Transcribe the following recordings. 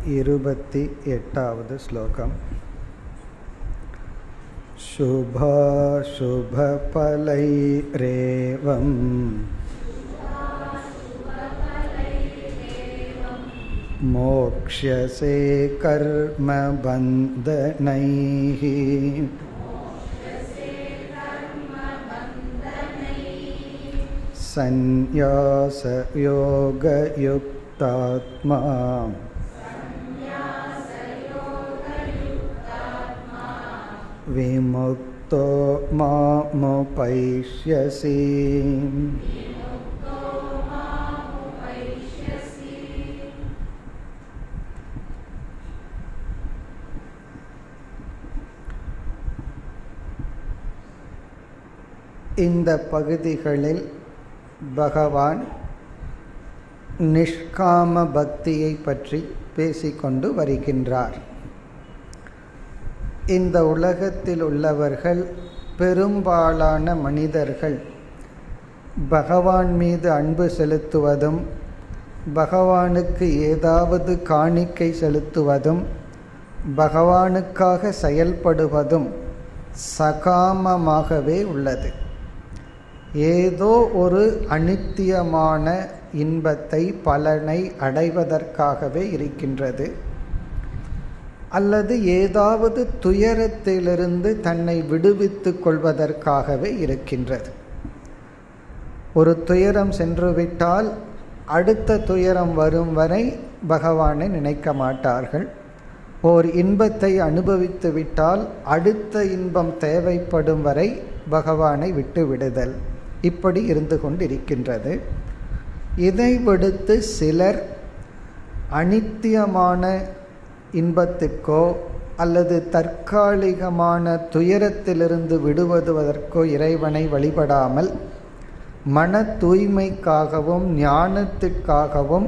இருபति एटावद् श्लोकम् शुभाशुभफलैरेवम् मोक्ष्यसे कर्मबन्धनैः सन्न्यासयोगयुक्तात्मा विमुक्तो मामुपैष्यसि இந்த பகுதிகளில் பகவான் நிஷ்காம பக்தியை பற்றி பேசிக்கொண்டு வருகின்றார் இந்த உலகத்தில் உள்ளவர்கள் பெரும்பாலான மனிதர்கள் பகவான் மீது அன்பு செலுத்துவதும் பகவானுக்கு ஏதாவது காணிக்கை செலுத்துவதும் பகவானுக்காக செயல்படுவதும் சகாமமாகவே உள்ளது ஏதோ ஒரு அனித்தியமான இன்பத்தை பலனை அடைவதற்காகவே இருக்கின்றது அல்லது ஏதாவது துயரத்திலிருந்து தன்னை விடுவித்துக் கொள்வதற்காகவே இருக்கின்றது ஒரு துயரம் சென்றுவிட்டால் அடுத்த துயரம் வரும் வரை பகவானை நினைக்க மாட்டார்கள் ஓர் இன்பத்தை அனுபவித்து விட்டால் அடுத்த இன்பம் தேவைப்படும் வரை பகவானை விட்டு விடுதல் இப்படி இருந்து கொண்டிருக்கின்றது இதை விடுத்து சிலர் அனித்தியமான இன்பத்துக்கோ அல்லது தற்காலிகமான துயரத்திலிருந்து விடுவதுவதற்கோ இறைவனை வழிபடாமல் மன தூய்மைக்காகவும் ஞானத்துக்காகவும்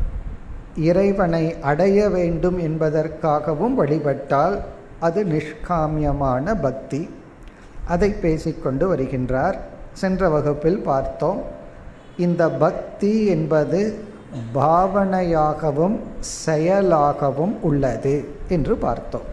இறைவனை அடைய வேண்டும் என்பதற்காகவும் வழிபட்டால் அது நிஷ்காமியமான பக்தி அதை பேசிக்கொண்டு வருகின்றார் சென்ற வகுப்பில் பார்த்தோம் இந்த பக்தி என்பது பாவனையாகவும் செயலாகவும் உள்ளது என்று பார்த்தோம்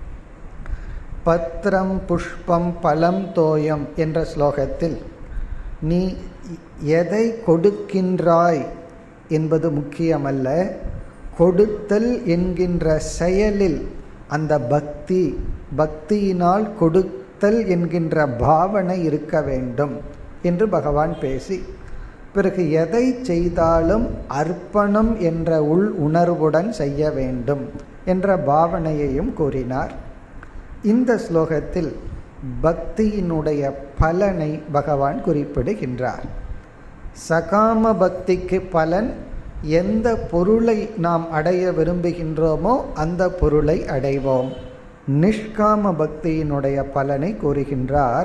பத்திரம் புஷ்பம் பலம் தோயம் என்ற ஸ்லோகத்தில் நீ எதை கொடுக்கின்றாய் என்பது முக்கியமல்ல கொடுத்தல் என்கின்ற செயலில் அந்த பக்தி பக்தியினால் கொடுத்தல் என்கின்ற பாவனை இருக்க வேண்டும் என்று பகவான் பேசி பிறகு எதை செய்தாலும் அர்ப்பணம் என்ற உள் உணர்வுடன் செய்ய வேண்டும் என்ற பாவனையையும் கூறினார் இந்த ஸ்லோகத்தில் பக்தியினுடைய பலனை பகவான் குறிப்பிடுகின்றார் சகாம பக்திக்கு பலன் எந்த பொருளை நாம் அடைய விரும்புகின்றோமோ அந்த பொருளை அடைவோம் நிஷ்காம பக்தியினுடைய பலனை கூறுகின்றார்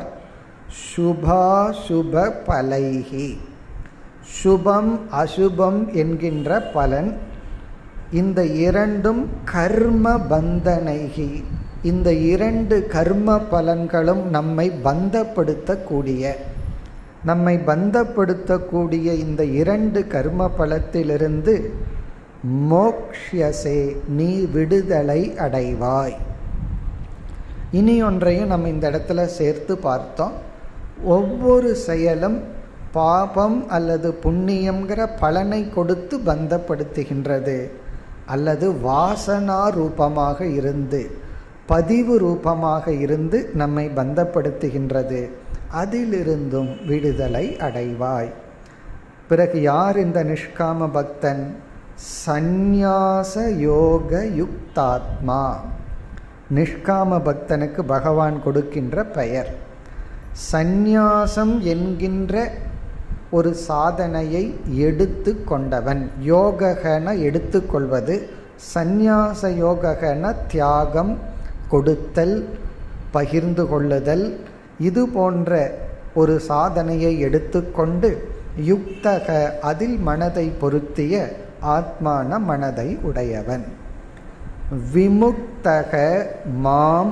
சுபாசுப பலைகி சுபம் அசுபம் என்கின்ற பலன் இந்த இரண்டும் கர்ம பந்தனைகி இந்த இரண்டு கர்ம பலன்களும் நம்மை பந்தப்படுத்தக்கூடிய நம்மை பந்தப்படுத்தக்கூடிய இந்த இரண்டு கர்ம பலத்திலிருந்து மோக்ஷசே நீ விடுதலை அடைவாய் இனி ஒன்றையும் நம்ம இந்த இடத்துல சேர்த்து பார்த்தோம் ஒவ்வொரு செயலும் பாபம் அல்லது புண்ணியம்ங்கிற பலனை கொடுத்து பந்தப்படுத்துகின்றது அல்லது வாசனா ரூபமாக இருந்து பதிவு ரூபமாக இருந்து நம்மை பந்தப்படுத்துகின்றது அதிலிருந்தும் விடுதலை அடைவாய் பிறகு யார் இந்த நிஷ்காம பக்தன் சந்நியாச யோக யுக்தாத்மா நிஷ்காம பக்தனுக்கு பகவான் கொடுக்கின்ற பெயர் சந்நியாசம் என்கின்ற ஒரு சாதனையை எடுத்து கொண்டவன் யோகன எடுத்துக்கொள்வது சந்நியாச யோகன தியாகம் கொடுத்தல் பகிர்ந்து கொள்ளுதல் இது போன்ற ஒரு சாதனையை எடுத்துக்கொண்டு யுக்தக அதில் மனதை பொருத்திய ஆத்மான மனதை உடையவன் விமுக்தக மாம்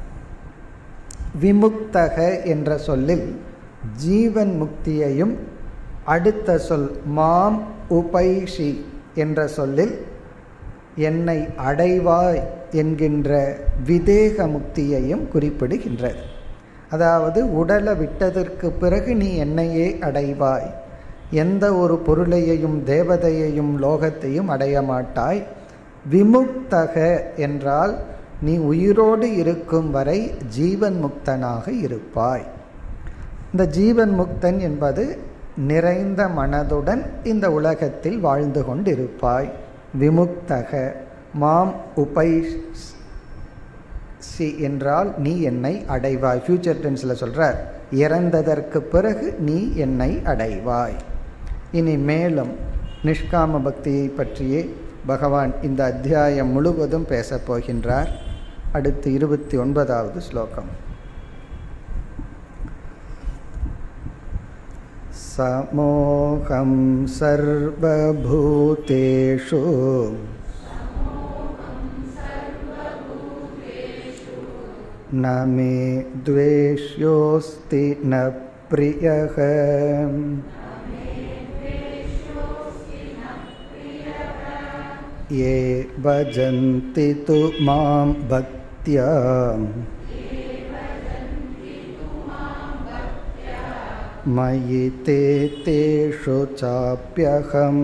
விமுக்தக என்ற சொல்லில் ஜீவன் முக்தியையும் அடுத்த சொல் மாம் உபைஷி என்ற சொல்லில் என்னை அடைவாய் என்கின்ற விதேக முக்தியையும் குறிப்பிடுகின்றது அதாவது உடலை விட்டதற்கு பிறகு நீ என்னையே அடைவாய் எந்த ஒரு பொருளையையும் தேவதையையும் லோகத்தையும் அடைய மாட்டாய் விமுக்தக என்றால் நீ உயிரோடு இருக்கும் வரை ஜீவன் முக்தனாக இருப்பாய் இந்த ஜீவன் முக்தன் என்பது நிறைந்த மனதுடன் இந்த உலகத்தில் வாழ்ந்து கொண்டிருப்பாய் விமுக்தக மாம் உபை சி என்றால் நீ என்னை அடைவாய் ஃபியூச்சர் டென்ஸில் சொல்கிறார் இறந்ததற்கு பிறகு நீ என்னை அடைவாய் இனி மேலும் நிஷ்காம பக்தியை பற்றியே பகவான் இந்த அத்தியாயம் முழுவதும் பேசப் போகின்றார் அடுத்து இருபத்தி ஒன்பதாவது ஸ்லோகம் समोहं सर्वभूतेषु न मे द्वेष्योऽस्ति न प्रियः ये भजन्ति तु मां भक्त्या मयि ते तेषु चाप्यहम्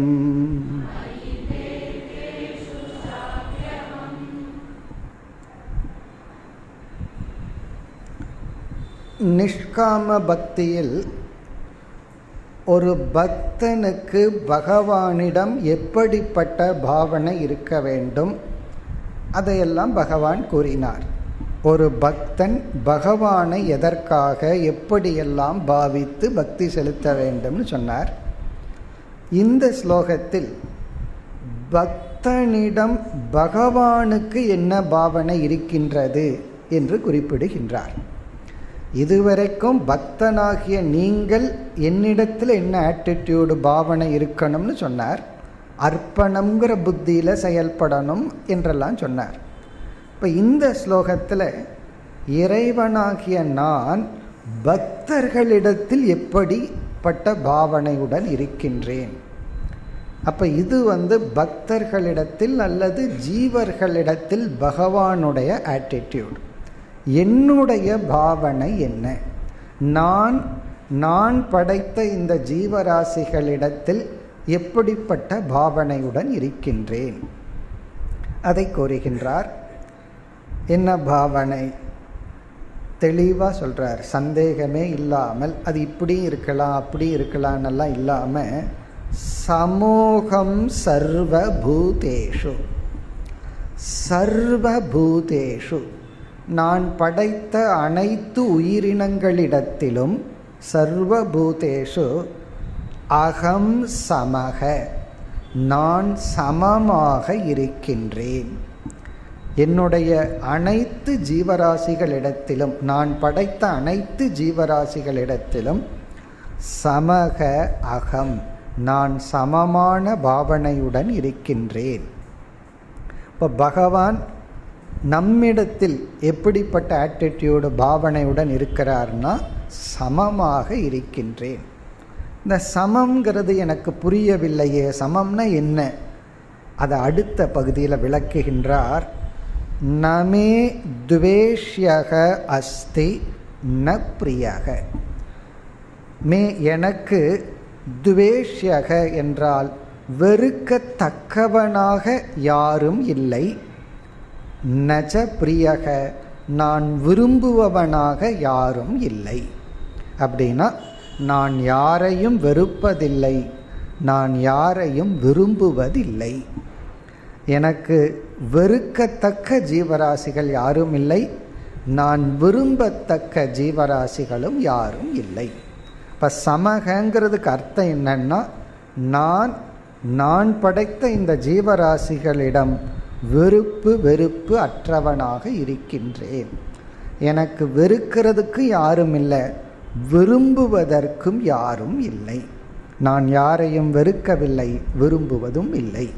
நிஷ்காம பக்தியில் ஒரு பக்தனுக்கு பகவானிடம் எப்படிப்பட்ட பாவனை இருக்க வேண்டும் அதையெல்லாம் பகவான் கூறினார் ஒரு பக்தன் பகவானை எதற்காக எப்படியெல்லாம் பாவித்து பக்தி செலுத்த வேண்டும்னு சொன்னார் இந்த ஸ்லோகத்தில் பக்தனிடம் பகவானுக்கு என்ன பாவனை இருக்கின்றது என்று குறிப்பிடுகின்றார் இதுவரைக்கும் பக்தனாகிய நீங்கள் என்னிடத்தில் என்ன ஆட்டிடியூடு பாவனை இருக்கணும்னு சொன்னார் அர்ப்பணம்ங்கிற புத்தியில் செயல்படணும் என்றெல்லாம் சொன்னார் இப்போ இந்த ஸ்லோகத்தில் இறைவனாகிய நான் பக்தர்களிடத்தில் எப்படிப்பட்ட பாவனையுடன் இருக்கின்றேன் அப்போ இது வந்து பக்தர்களிடத்தில் அல்லது ஜீவர்களிடத்தில் பகவானுடைய ஆட்டிடியூட் என்னுடைய பாவனை என்ன நான் நான் படைத்த இந்த ஜீவராசிகளிடத்தில் எப்படிப்பட்ட பாவனையுடன் இருக்கின்றேன் அதை கூறுகின்றார் என்ன பாவனை தெளிவாக சொல்கிறார் சந்தேகமே இல்லாமல் அது இப்படி இருக்கலாம் அப்படி இருக்கலாம்னெல்லாம் இல்லாமல் சமூகம் சர்வபூதேஷு சர்வபூதேஷு நான் படைத்த அனைத்து உயிரினங்களிடத்திலும் சர்வபூதேஷு அகம் சமக நான் சமமாக இருக்கின்றேன் என்னுடைய அனைத்து ஜீவராசிகளிடத்திலும் நான் படைத்த அனைத்து ஜீவராசிகளிடத்திலும் சமக அகம் நான் சமமான பாவனையுடன் இருக்கின்றேன் இப்போ பகவான் நம்மிடத்தில் எப்படிப்பட்ட ஆட்டிடியூடு பாவனையுடன் இருக்கிறார்னா சமமாக இருக்கின்றேன் இந்த சமம்ங்கிறது எனக்கு புரியவில்லையே சமம்னா என்ன அதை அடுத்த பகுதியில் விளக்குகின்றார் நமே துவேஷ்யக அஸ்தி ந பிரியக மே எனக்கு துவேஷ்யக என்றால் வெறுக்கத்தக்கவனாக யாரும் இல்லை நஜ பிரியக நான் விரும்புபவனாக யாரும் இல்லை அப்படின்னா நான் யாரையும் வெறுப்பதில்லை நான் யாரையும் விரும்புவதில்லை எனக்கு வெறுக்கத்தக்க ஜீவராசிகள் யாரும் இல்லை நான் விரும்பத்தக்க ஜீவராசிகளும் யாரும் இல்லை இப்போ சமகங்கிறதுக்கு அர்த்தம் என்னன்னா நான் நான் படைத்த இந்த ஜீவராசிகளிடம் வெறுப்பு வெறுப்பு அற்றவனாக இருக்கின்றேன் எனக்கு வெறுக்கிறதுக்கு யாரும் இல்லை விரும்புவதற்கும் யாரும் இல்லை நான் யாரையும் வெறுக்கவில்லை விரும்புவதும் இல்லை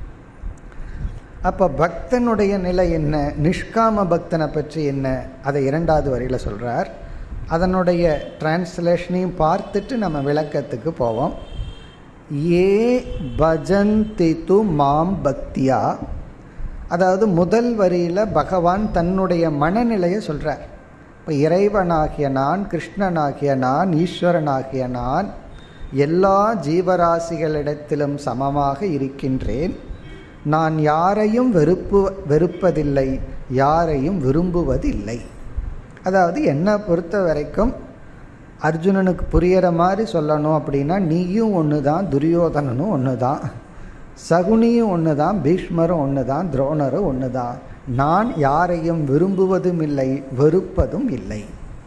அப்போ பக்தனுடைய நிலை என்ன நிஷ்காம பக்தனை பற்றி என்ன அதை இரண்டாவது வரியில் சொல்கிறார் அதனுடைய டிரான்ஸ்லேஷனையும் பார்த்துட்டு நம்ம விளக்கத்துக்கு போவோம் ஏ பஜந்தி து மாம் பக்தியா அதாவது முதல் வரியில பகவான் தன்னுடைய மனநிலையை சொல்றார் இப்போ இறைவனாகிய நான் கிருஷ்ணனாகிய நான் ஈஸ்வரனாகிய நான் எல்லா ஜீவராசிகளிடத்திலும் சமமாக இருக்கின்றேன் நான் யாரையும் வெறுப்பு வெறுப்பதில்லை யாரையும் விரும்புவதில்லை அதாவது என்னை பொறுத்த வரைக்கும் அர்ஜுனனுக்கு புரியற மாதிரி சொல்லணும் அப்படின்னா நீயும் ஒன்று தான் துரியோதனனும் ஒன்று தான் சகுனியும் ஒன்று தான் பீஷ்மரும் ஒன்று தான் துரோணரும் ஒன்று தான் நான் யாரையும் விரும்புவதும் இல்லை வெறுப்பதும் இல்லை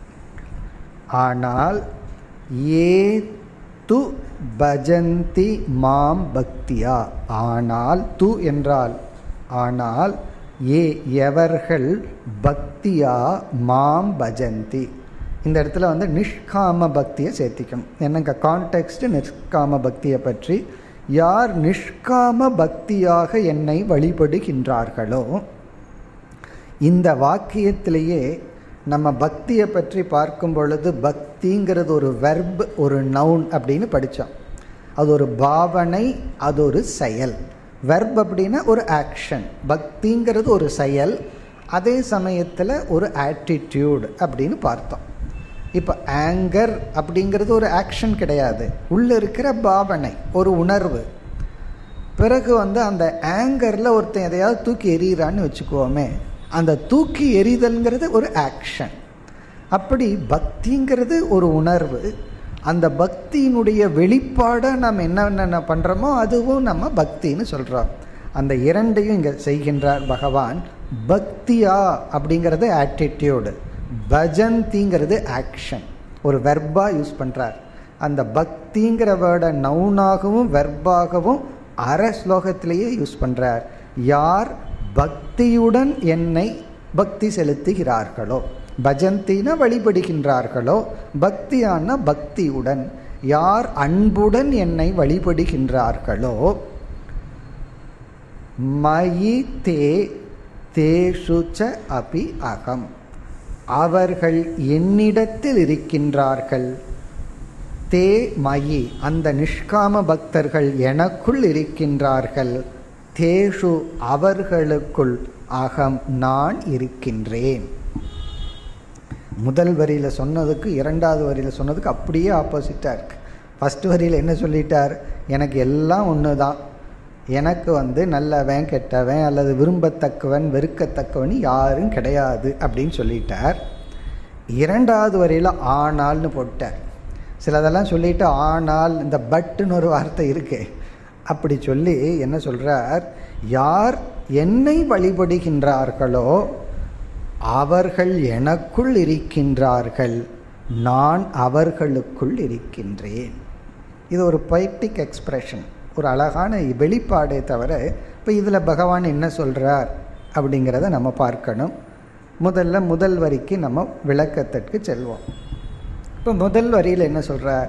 ஆனால் ஏ து பஜந்தி மாம் பக்தியா ஆனால் து என்றால் ஆனால் ஏ எவர்கள் பக்தியா மாம் பஜந்தி இந்த இடத்துல வந்து நிஷ்காம பக்தியை சேர்த்திக்கணும் என்னங்க கான்டெக்ட் நிஷ்காம பக்தியை பற்றி யார் நிஷ்காம பக்தியாக என்னை வழிபடுகின்றார்களோ இந்த வாக்கியத்திலேயே நம்ம பக்தியை பற்றி பார்க்கும் பொழுது பக்திங்கிறது ஒரு வெர்ப் ஒரு நவுன் அப்படின்னு படித்தோம் அது ஒரு பாவனை அது ஒரு செயல் வெர்ப் அப்படின்னா ஒரு ஆக்ஷன் பக்திங்கிறது ஒரு செயல் அதே சமயத்தில் ஒரு ஆட்டிடியூட் அப்படின்னு பார்த்தோம் இப்போ ஆங்கர் அப்படிங்கிறது ஒரு ஆக்ஷன் கிடையாது உள்ளே இருக்கிற பாவனை ஒரு உணர்வு பிறகு வந்து அந்த ஆங்கரில் ஒருத்தன் எதையாவது தூக்கி எறிகிறான்னு வச்சுக்குவோமே அந்த தூக்கி எறிதல்ங்கிறது ஒரு ஆக்ஷன் அப்படி பக்திங்கிறது ஒரு உணர்வு அந்த பக்தியினுடைய வெளிப்பாடாக நம்ம என்னென்ன பண்ணுறோமோ அதுவும் நம்ம பக்தின்னு சொல்கிறோம் அந்த இரண்டையும் இங்கே செய்கின்றார் பகவான் பக்தியா அப்படிங்கிறது ஆட்டிடியூடு பஜந்திங்கிறது ஆக்ஷன் ஒரு வெர்பாக யூஸ் பண்ணுறார் அந்த பக்திங்கிற வேர்டை நவுனாகவும் வெர்பாகவும் அரை ஸ்லோகத்திலேயே யூஸ் பண்ணுறார் யார் பக்தியுடன் என்னை பக்தி செலுத்துகிறார்களோ பஜந்தின வழிபடுகின்றார்களோ பக்தியான பக்தியுடன் யார் அன்புடன் என்னை வழிபடுகின்றார்களோ மயி தே தேஷுச்ச அபி அகம் அவர்கள் என்னிடத்தில் இருக்கின்றார்கள் தே மயி அந்த நிஷ்காம பக்தர்கள் எனக்குள் இருக்கின்றார்கள் தேஷு அவர்களுக்குள் அகம் நான் இருக்கின்றேன் முதல் வரியில் சொன்னதுக்கு இரண்டாவது வரியில் சொன்னதுக்கு அப்படியே ஆப்போசிட்டாக இருக்கு ஃபஸ்ட் வரியில் என்ன சொல்லிட்டார் எனக்கு எல்லாம் ஒன்று தான் எனக்கு வந்து நல்லவன் கெட்டவன் அல்லது விரும்பத்தக்கவன் வெறுக்கத்தக்கவன் யாரும் கிடையாது அப்படின்னு சொல்லிட்டார் இரண்டாவது வரியில் ஆனால்னு போட்டார் சிலதெல்லாம் சொல்லிட்டு ஆனால் இந்த பட்டுன்னு ஒரு வார்த்தை இருக்கு அப்படி சொல்லி என்ன சொல்றார் யார் என்னை வழிபடுகின்றார்களோ அவர்கள் எனக்குள் இருக்கின்றார்கள் நான் அவர்களுக்குள் இருக்கின்றேன் இது ஒரு பொய்டிக் எக்ஸ்பிரஷன் ஒரு அழகான வெளிப்பாடே தவிர இப்போ இதில் பகவான் என்ன சொல்கிறார் அப்படிங்கிறத நம்ம பார்க்கணும் முதல்ல முதல் வரிக்கு நம்ம விளக்கத்திற்கு செல்வோம் இப்போ முதல் வரியில் என்ன சொல்கிறார்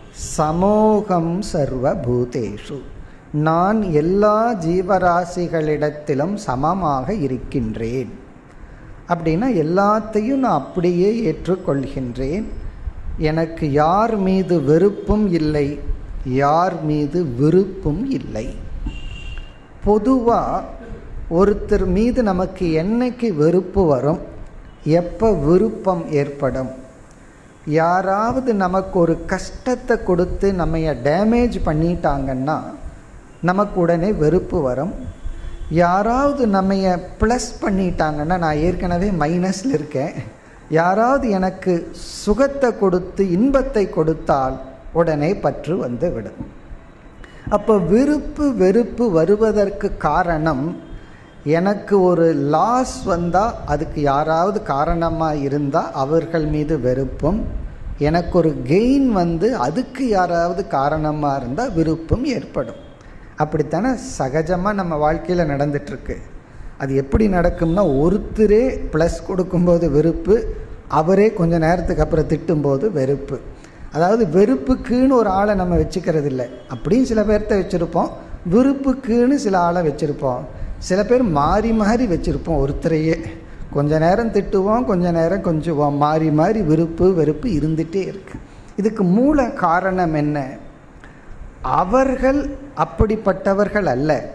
சமூகம் சர்வ பூதேஷு நான் எல்லா ஜீவராசிகளிடத்திலும் சமமாக இருக்கின்றேன் அப்படின்னா எல்லாத்தையும் நான் அப்படியே ஏற்றுக்கொள்கின்றேன் எனக்கு யார் மீது வெறுப்பும் இல்லை யார் மீது விருப்பும் இல்லை பொதுவாக ஒருத்தர் மீது நமக்கு என்னைக்கு வெறுப்பு வரும் எப்போ விருப்பம் ஏற்படும் யாராவது நமக்கு ஒரு கஷ்டத்தை கொடுத்து நம்மைய டேமேஜ் பண்ணிட்டாங்கன்னா நமக்கு உடனே வெறுப்பு வரும் யாராவது நம்மைய ப்ளஸ் பண்ணிட்டாங்கன்னா நான் ஏற்கனவே மைனஸில் இருக்கேன் யாராவது எனக்கு சுகத்தை கொடுத்து இன்பத்தை கொடுத்தால் உடனே பற்று வந்து விடும் அப்போ விருப்பு வெறுப்பு வருவதற்கு காரணம் எனக்கு ஒரு லாஸ் வந்தால் அதுக்கு யாராவது காரணமாக இருந்தால் அவர்கள் மீது வெறுப்பும் எனக்கு ஒரு கெயின் வந்து அதுக்கு யாராவது காரணமாக இருந்தால் விருப்பம் ஏற்படும் அப்படித்தானே சகஜமாக நம்ம வாழ்க்கையில் நடந்துட்டுருக்கு அது எப்படி நடக்கும்னா ஒருத்தரே ப்ளஸ் கொடுக்கும்போது வெறுப்பு அவரே கொஞ்ச நேரத்துக்கு அப்புறம் திட்டும்போது வெறுப்பு அதாவது வெறுப்புக்குன்னு ஒரு ஆளை நம்ம வச்சுக்கிறது இல்லை அப்படியும் சில பேர்த்த வச்சுருப்போம் விருப்புக்குன்னு சில ஆளை வச்சுருப்போம் சில பேர் மாறி மாறி வச்சுருப்போம் ஒருத்தரையே கொஞ்ச நேரம் திட்டுவோம் கொஞ்ச நேரம் கொஞ்சுவோம் மாறி மாறி விருப்பு வெறுப்பு இருந்துகிட்டே இருக்கு இதுக்கு மூல காரணம் என்ன அவர்கள் அப்படிப்பட்டவர்கள் அல்ல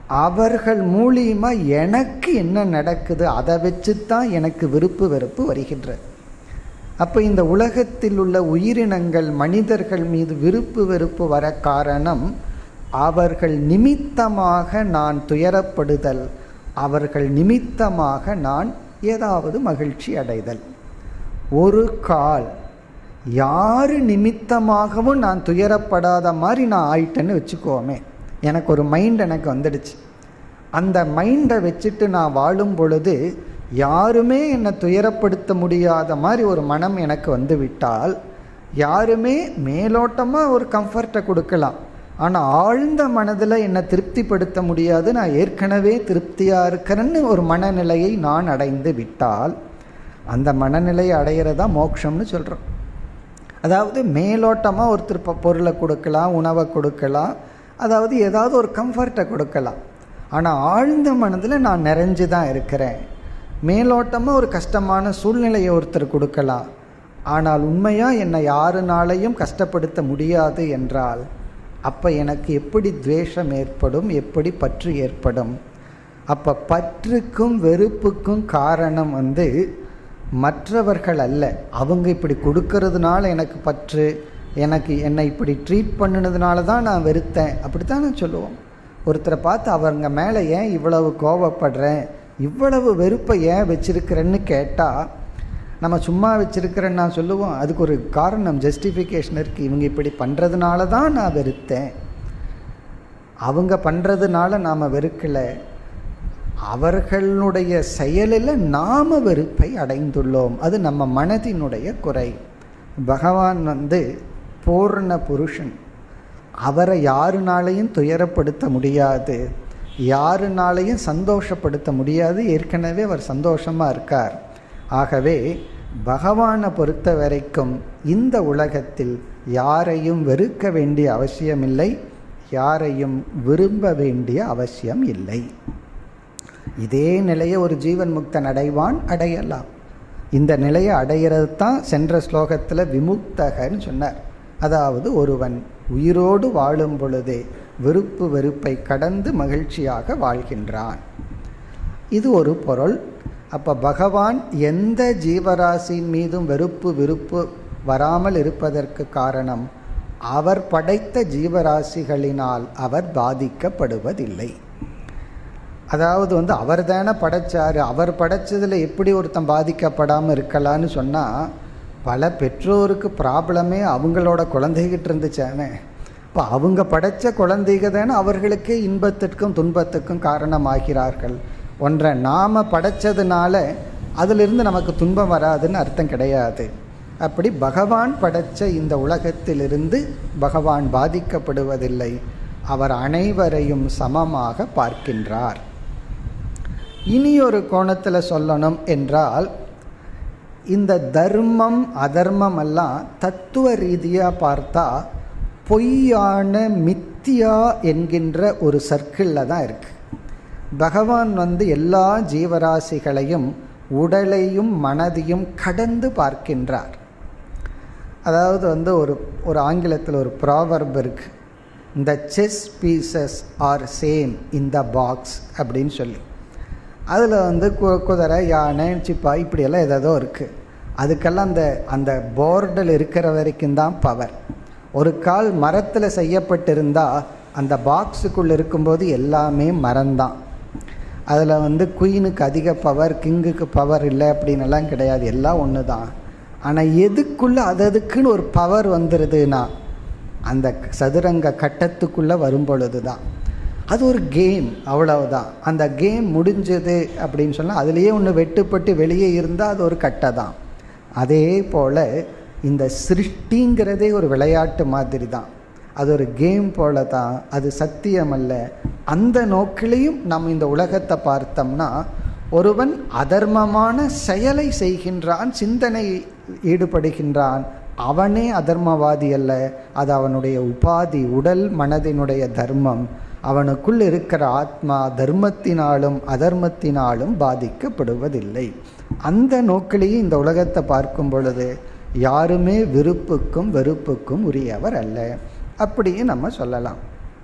அவர்கள் மூலியமா எனக்கு என்ன நடக்குது அதை வச்சு தான் எனக்கு விருப்பு வெறுப்பு வருகின்றது அப்போ இந்த உலகத்தில் உள்ள உயிரினங்கள் மனிதர்கள் மீது விருப்பு வெறுப்பு வர காரணம் அவர்கள் நிமித்தமாக நான் துயரப்படுதல் அவர்கள் நிமித்தமாக நான் ஏதாவது மகிழ்ச்சி அடைதல் ஒரு கால் யாரு நிமித்தமாகவும் நான் துயரப்படாத மாதிரி நான் ஆயிட்டேன்னு வச்சுக்கோமே எனக்கு ஒரு மைண்ட் எனக்கு வந்துடுச்சு அந்த மைண்டை வச்சுட்டு நான் வாழும் பொழுது யாருமே என்னை துயரப்படுத்த முடியாத மாதிரி ஒரு மனம் எனக்கு வந்து விட்டால் யாருமே மேலோட்டமாக ஒரு கம்ஃபர்ட்டை கொடுக்கலாம் ஆனால் ஆழ்ந்த மனதில் என்னை திருப்திப்படுத்த முடியாது நான் ஏற்கனவே திருப்தியாக இருக்கிறேன்னு ஒரு மனநிலையை நான் அடைந்து விட்டால் அந்த மனநிலையை அடையிறதா மோட்சம்னு சொல்கிறோம் அதாவது மேலோட்டமாக ஒருத்தர் பொருளை கொடுக்கலாம் உணவை கொடுக்கலாம் அதாவது ஏதாவது ஒரு கம்ஃபர்ட்டை கொடுக்கலாம் ஆனால் ஆழ்ந்த மனதில் நான் நிறைஞ்சு தான் இருக்கிறேன் மேலோட்டமாக ஒரு கஷ்டமான சூழ்நிலையை ஒருத்தர் கொடுக்கலாம் ஆனால் உண்மையாக என்னை யாருனாலையும் கஷ்டப்படுத்த முடியாது என்றால் அப்போ எனக்கு எப்படி துவேஷம் ஏற்படும் எப்படி பற்று ஏற்படும் அப்போ பற்றுக்கும் வெறுப்புக்கும் காரணம் வந்து மற்றவர்கள் அல்ல அவங்க இப்படி கொடுக்கறதுனால எனக்கு பற்று எனக்கு என்னை இப்படி ட்ரீட் பண்ணினதுனால தான் நான் வெறுத்தேன் அப்படித்தான் நான் சொல்லுவோம் ஒருத்தரை பார்த்து அவங்க மேலே ஏன் இவ்வளவு கோவப்படுறேன் இவ்வளவு வெறுப்பை ஏன் வச்சிருக்கிறேன்னு கேட்டால் நம்ம சும்மா வச்சிருக்கிறேன்னு நான் சொல்லுவோம் அதுக்கு ஒரு காரணம் ஜஸ்டிஃபிகேஷன் இருக்குது இவங்க இப்படி பண்ணுறதுனால தான் நான் வெறுத்தேன் அவங்க பண்ணுறதுனால நாம் வெறுக்கலை அவர்களுடைய செயலில் நாம வெறுப்பை அடைந்துள்ளோம் அது நம்ம மனதினுடைய குறை பகவான் வந்து பூர்ண புருஷன் அவரை யாருனாலையும் துயரப்படுத்த முடியாது யாருனாலையும் சந்தோஷப்படுத்த முடியாது ஏற்கனவே அவர் சந்தோஷமாக இருக்கார் ஆகவே பகவானை பொறுத்த வரைக்கும் இந்த உலகத்தில் யாரையும் வெறுக்க வேண்டிய அவசியமில்லை யாரையும் விரும்ப வேண்டிய அவசியம் இல்லை இதே நிலையை ஒரு ஜீவன் முக்தன் அடைவான் அடையலாம் இந்த நிலையை அடையிறது தான் சென்ற ஸ்லோகத்தில் விமுக்தகன்னு சொன்னார் அதாவது ஒருவன் உயிரோடு வாழும் பொழுதே வெறுப்பு வெறுப்பை கடந்து மகிழ்ச்சியாக வாழ்கின்றான் இது ஒரு பொருள் அப்போ பகவான் எந்த ஜீவராசியின் மீதும் வெறுப்பு விருப்பு வராமல் இருப்பதற்கு காரணம் அவர் படைத்த ஜீவராசிகளினால் அவர் பாதிக்கப்படுவதில்லை அதாவது வந்து அவர் தானே படைச்சாரு அவர் படைச்சதில் எப்படி ஒருத்தன் பாதிக்கப்படாமல் இருக்கலான்னு சொன்னால் பல பெற்றோருக்கு ப்ராப்ளமே அவங்களோட குழந்தைகிட்ட இருந்துச்சானே இப்போ அவங்க படைத்த குழந்தைக தானே அவர்களுக்கே இன்பத்திற்கும் துன்பத்துக்கும் காரணமாகிறார்கள் ஒன்றை நாம் படைச்சதுனால அதிலிருந்து நமக்கு துன்பம் வராதுன்னு அர்த்தம் கிடையாது அப்படி பகவான் படைச்ச இந்த உலகத்திலிருந்து பகவான் பாதிக்கப்படுவதில்லை அவர் அனைவரையும் சமமாக பார்க்கின்றார் இனி ஒரு கோணத்தில் சொல்லணும் என்றால் இந்த தர்மம் அதர்மம் எல்லாம் தத்துவ ரீதியாக பார்த்தா பொய்யான மித்தியா என்கின்ற ஒரு சர்க்கிளில் தான் இருக்கு பகவான் வந்து எல்லா ஜீவராசிகளையும் உடலையும் மனதையும் கடந்து பார்க்கின்றார் அதாவது வந்து ஒரு ஒரு ஆங்கிலத்தில் ஒரு ப்ராவர்ப் இருக்கு இந்த chess pieces are same in the box அப்படின்னு சொல்லி அதில் வந்து கு குதிரை யானை சிப்பா இப்படியெல்லாம் ஏதோ இருக்குது அதுக்கெல்லாம் அந்த அந்த போர்டில் இருக்கிற வரைக்கும் தான் பவர் ஒரு கால் மரத்தில் செய்யப்பட்டிருந்தால் அந்த பாக்ஸுக்குள்ளே இருக்கும்போது எல்லாமே மரம்தான் அதில் வந்து குயினுக்கு அதிக பவர் கிங்குக்கு பவர் இல்லை அப்படின்னுலாம் கிடையாது எல்லாம் ஒன்று தான் ஆனால் எதுக்குள்ளே அது அதுக்குன்னு ஒரு பவர் வந்துடுதுன்னா அந்த சதுரங்க கட்டத்துக்குள்ளே வரும் பொழுது தான் அது ஒரு கேம் அவ்வளவுதான் அந்த கேம் முடிஞ்சது அப்படின்னு சொன்னால் அதுலேயே ஒன்று வெட்டுப்பட்டு வெளியே இருந்தால் அது ஒரு கட்டை தான் அதே போல் இந்த சிருஷ்டிங்கிறதே ஒரு விளையாட்டு மாதிரி தான் அது ஒரு கேம் போல தான் அது சத்தியம் அல்ல அந்த நோக்கிலையும் நம்ம இந்த உலகத்தை பார்த்தோம்னா ஒருவன் அதர்மமான செயலை செய்கின்றான் சிந்தனை ஈடுபடுகின்றான் அவனே அதர்மவாதி அல்ல அது அவனுடைய உபாதி உடல் மனதினுடைய தர்மம் அவனுக்குள் இருக்கிற ஆத்மா தர்மத்தினாலும் அதர்மத்தினாலும் பாதிக்கப்படுவதில்லை அந்த நோக்கிலேயே இந்த உலகத்தை பார்க்கும் பொழுது யாருமே விருப்புக்கும் வெறுப்புக்கும் உரியவர் அல்ல அப்படியே நம்ம சொல்லலாம்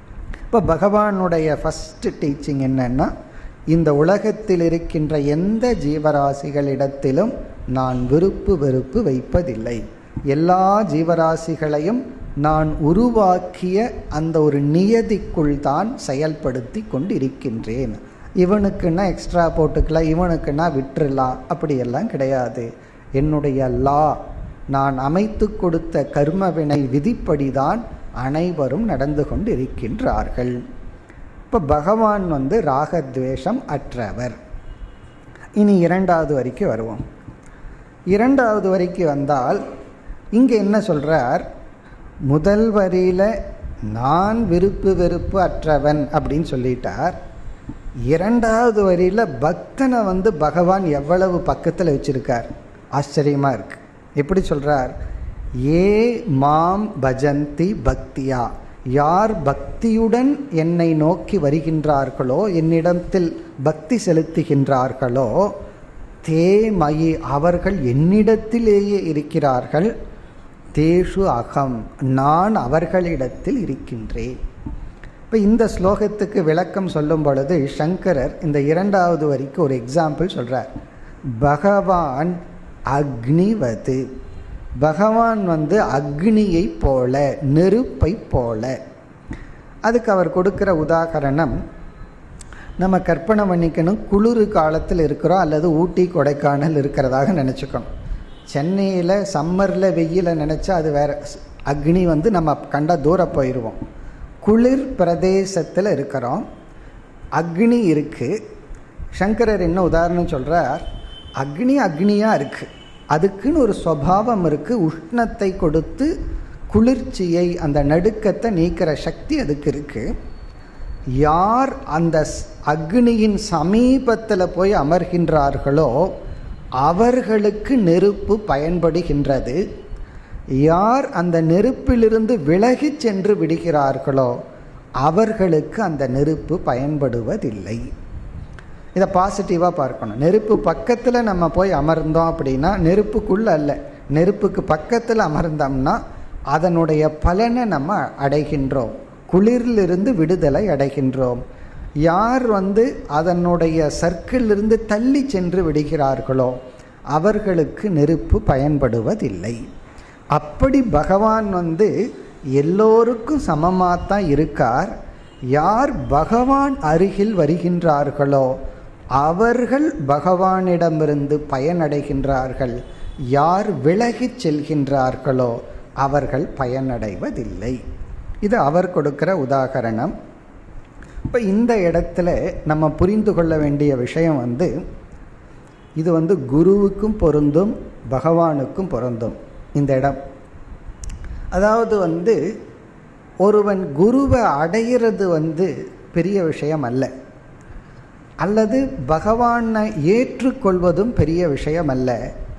இப்போ பகவானுடைய ஃபஸ்ட் டீச்சிங் என்னன்னா இந்த உலகத்தில் இருக்கின்ற எந்த ஜீவராசிகளிடத்திலும் நான் விருப்பு வெறுப்பு வைப்பதில்லை எல்லா ஜீவராசிகளையும் நான் உருவாக்கிய அந்த ஒரு நியதிக்குள் தான் செயல்படுத்தி கொண்டிருக்கின்றேன் இவனுக்குன்னா எக்ஸ்ட்ரா போட்டுக்கலாம் இவனுக்குன்னா விட்டுறலாம் அப்படியெல்லாம் கிடையாது என்னுடைய லா நான் அமைத்து கொடுத்த கர்மவினை விதிப்படிதான் அனைவரும் நடந்து கொண்டு இருக்கின்றார்கள் இப்போ பகவான் வந்து ராகத்வேஷம் அற்றவர் இனி இரண்டாவது வரைக்கும் வருவோம் இரண்டாவது வரைக்கும் வந்தால் இங்கே என்ன சொல்கிறார் முதல் வரியில் நான் விருப்பு வெறுப்பு அற்றவன் அப்படின்னு சொல்லிட்டார் இரண்டாவது வரியில் பக்தனை வந்து பகவான் எவ்வளவு பக்கத்தில் வச்சிருக்கார் ஆச்சரியமாக இருக்கு எப்படி சொல்கிறார் ஏ மாம் பஜந்தி பக்தியா யார் பக்தியுடன் என்னை நோக்கி வருகின்றார்களோ என்னிடத்தில் பக்தி செலுத்துகின்றார்களோ தே மயி அவர்கள் என்னிடத்திலேயே இருக்கிறார்கள் தேஷு அகம் நான் அவர்களிடத்தில் இருக்கின்றேன் இப்போ இந்த ஸ்லோகத்துக்கு விளக்கம் சொல்லும் பொழுது சங்கரர் இந்த இரண்டாவது வரிக்கு ஒரு எக்ஸாம்பிள் சொல்கிறார் பகவான் அக்னிவது பகவான் வந்து அக்னியை போல நெருப்பை போல அதுக்கு அவர் கொடுக்கிற உதாகரணம் நம்ம கற்பனை பண்ணிக்கணும் குளிர் காலத்தில் இருக்கிறோம் அல்லது ஊட்டி கொடைக்கானல் இருக்கிறதாக நினச்சிக்கணும் சென்னையில் சம்மரில் வெயில நினச்சா அது வேற அக்னி வந்து நம்ம கண்ட தூரம் போயிடுவோம் குளிர் பிரதேசத்தில் இருக்கிறோம் அக்னி இருக்குது சங்கரர் என்ன உதாரணம் சொல்கிறார் அக்னி அக்னியாக இருக்குது அதுக்குன்னு ஒரு சுவாவம் இருக்குது உஷ்ணத்தை கொடுத்து குளிர்ச்சியை அந்த நடுக்கத்தை நீக்கிற சக்தி அதுக்கு இருக்குது யார் அந்த அக்னியின் சமீபத்தில் போய் அமர்கின்றார்களோ அவர்களுக்கு நெருப்பு பயன்படுகின்றது யார் அந்த நெருப்பிலிருந்து விலகி சென்று விடுகிறார்களோ அவர்களுக்கு அந்த நெருப்பு பயன்படுவதில்லை இதை பாசிட்டிவாக பார்க்கணும் நெருப்பு பக்கத்தில் நம்ம போய் அமர்ந்தோம் அப்படின்னா நெருப்புக்குள்ள அல்ல நெருப்புக்கு பக்கத்தில் அமர்ந்தோம்னா அதனுடைய பலனை நம்ம அடைகின்றோம் குளிரிலிருந்து விடுதலை அடைகின்றோம் யார் வந்து அதனுடைய சர்க்கிளிலிருந்து தள்ளி சென்று விடுகிறார்களோ அவர்களுக்கு நெருப்பு பயன்படுவதில்லை அப்படி பகவான் வந்து எல்லோருக்கும் சமமாக தான் இருக்கார் யார் பகவான் அருகில் வருகின்றார்களோ அவர்கள் பகவானிடமிருந்து பயனடைகின்றார்கள் யார் விலகிச் செல்கின்றார்களோ அவர்கள் பயனடைவதில்லை இது அவர் கொடுக்கிற உதாகரணம் இப்போ இந்த இடத்துல நம்ம புரிந்து கொள்ள வேண்டிய விஷயம் வந்து இது வந்து குருவுக்கும் பொருந்தும் பகவானுக்கும் பொருந்தும் இந்த இடம் அதாவது வந்து ஒருவன் குருவை அடையிறது வந்து பெரிய விஷயம் அல்ல அல்லது பகவானை ஏற்றுக்கொள்வதும் பெரிய விஷயம் அல்ல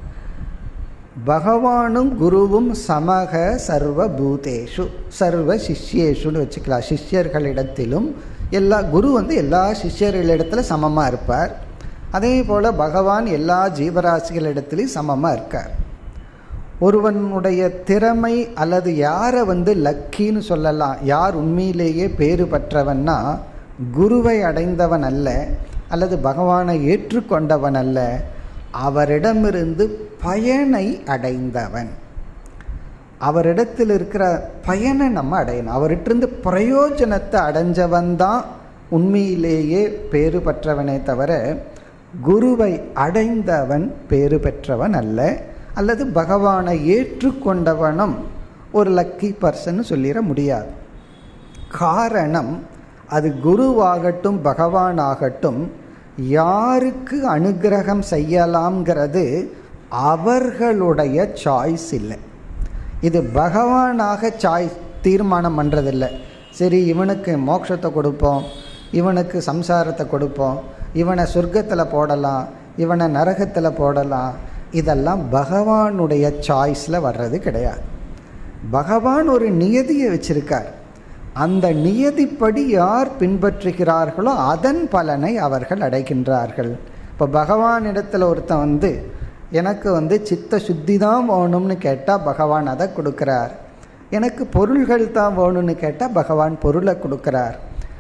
பகவானும் குருவும் சமக சர்வ பூதேஷு சர்வ சிஷ்யேஷுன்னு வச்சுக்கலாம் சிஷ்யர்களிடத்திலும் எல்லா குரு வந்து எல்லா சிஷ்யர்களிடத்துல சமமாக இருப்பார் அதே போல் பகவான் எல்லா ஜீவராசிகளிடத்திலையும் சமமாக இருக்கார் ஒருவனுடைய திறமை அல்லது யாரை வந்து லக்கின்னு சொல்லலாம் யார் உண்மையிலேயே பேறு பெற்றவன்னா குருவை அடைந்தவன் அல்ல அல்லது பகவானை ஏற்றுக்கொண்டவன் அல்ல அவரிடமிருந்து பயனை அடைந்தவன் அவரிடத்தில் இருக்கிற பயனை நம்ம அடையணும் அவர்கிட்டருந்து பிரயோஜனத்தை அடைஞ்சவன் தான் உண்மையிலேயே பேறு பெற்றவனே தவிர குருவை அடைந்தவன் பேறு பெற்றவன் அல்ல அல்லது பகவானை ஏற்றுக்கொண்டவனும் ஒரு லக்கி பர்சன் சொல்லிட முடியாது காரணம் அது குருவாகட்டும் பகவான் ஆகட்டும் யாருக்கு அனுகிரகம் செய்யலாம்ங்கிறது அவர்களுடைய சாய்ஸ் இல்லை இது பகவானாக சாய்ஸ் தீர்மானம் பண்ணுறதில்லை சரி இவனுக்கு மோட்சத்தை கொடுப்போம் இவனுக்கு சம்சாரத்தை கொடுப்போம் இவனை சொர்க்கத்தில் போடலாம் இவனை நரகத்தில் போடலாம் இதெல்லாம் பகவானுடைய சாய்ஸில் வர்றது கிடையாது பகவான் ஒரு நியதியை வச்சிருக்கார் அந்த நியதிப்படி யார் பின்பற்றுகிறார்களோ அதன் பலனை அவர்கள் அடைகின்றார்கள் இப்போ பகவானிடத்தில் ஒருத்தன் வந்து எனக்கு வந்து சித்த சுத்தி தான் வேணும்னு கேட்டால் பகவான் அதை கொடுக்குறார் எனக்கு பொருள்கள் தான் வேணும்னு கேட்டால் பகவான் பொருளை கொடுக்குறார்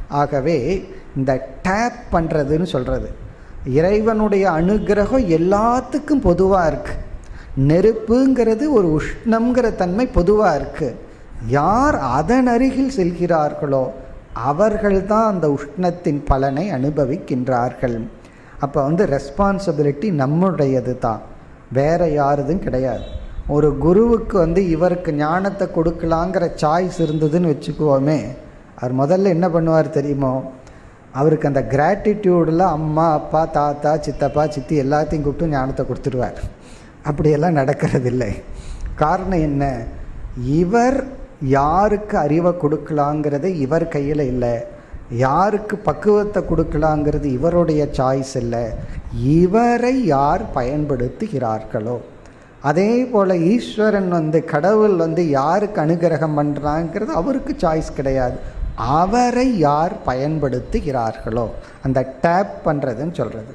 ஆகவே இந்த டேப் பண்ணுறதுன்னு சொல்கிறது இறைவனுடைய அனுகிரகம் எல்லாத்துக்கும் பொதுவாக இருக்கு நெருப்புங்கிறது ஒரு உஷ்ணம்ங்கிற தன்மை பொதுவாக இருக்கு யார் அதன் அருகில் செல்கிறார்களோ அவர்கள்தான் அந்த உஷ்ணத்தின் பலனை அனுபவிக்கின்றார்கள் அப்போ வந்து ரெஸ்பான்சிபிலிட்டி நம்முடையது தான் வேற யாருதும் கிடையாது ஒரு குருவுக்கு வந்து இவருக்கு ஞானத்தை கொடுக்கலாங்கிற சாய்ஸ் இருந்ததுன்னு வச்சுக்குவோமே அவர் முதல்ல என்ன பண்ணுவார் தெரியுமோ அவருக்கு அந்த கிராட்டிடியூடில் அம்மா அப்பா தாத்தா சித்தப்பா சித்தி எல்லாத்தையும் கூப்பிட்டு ஞானத்தை கொடுத்துருவார் அப்படியெல்லாம் நடக்கிறதில்லை காரணம் என்ன இவர் யாருக்கு அறிவை கொடுக்கலாங்கிறது இவர் கையில் இல்லை யாருக்கு பக்குவத்தை கொடுக்கலாங்கிறது இவருடைய சாய்ஸ் இல்லை இவரை யார் பயன்படுத்துகிறார்களோ அதே போல் ஈஸ்வரன் வந்து கடவுள் வந்து யாருக்கு அனுகிரகம் பண்ணுறாங்கிறது அவருக்கு சாய்ஸ் கிடையாது அவரை யார் பயன்படுத்துகிறார்களோ அந்த டேப் பண்ணுறதுன்னு சொல்கிறது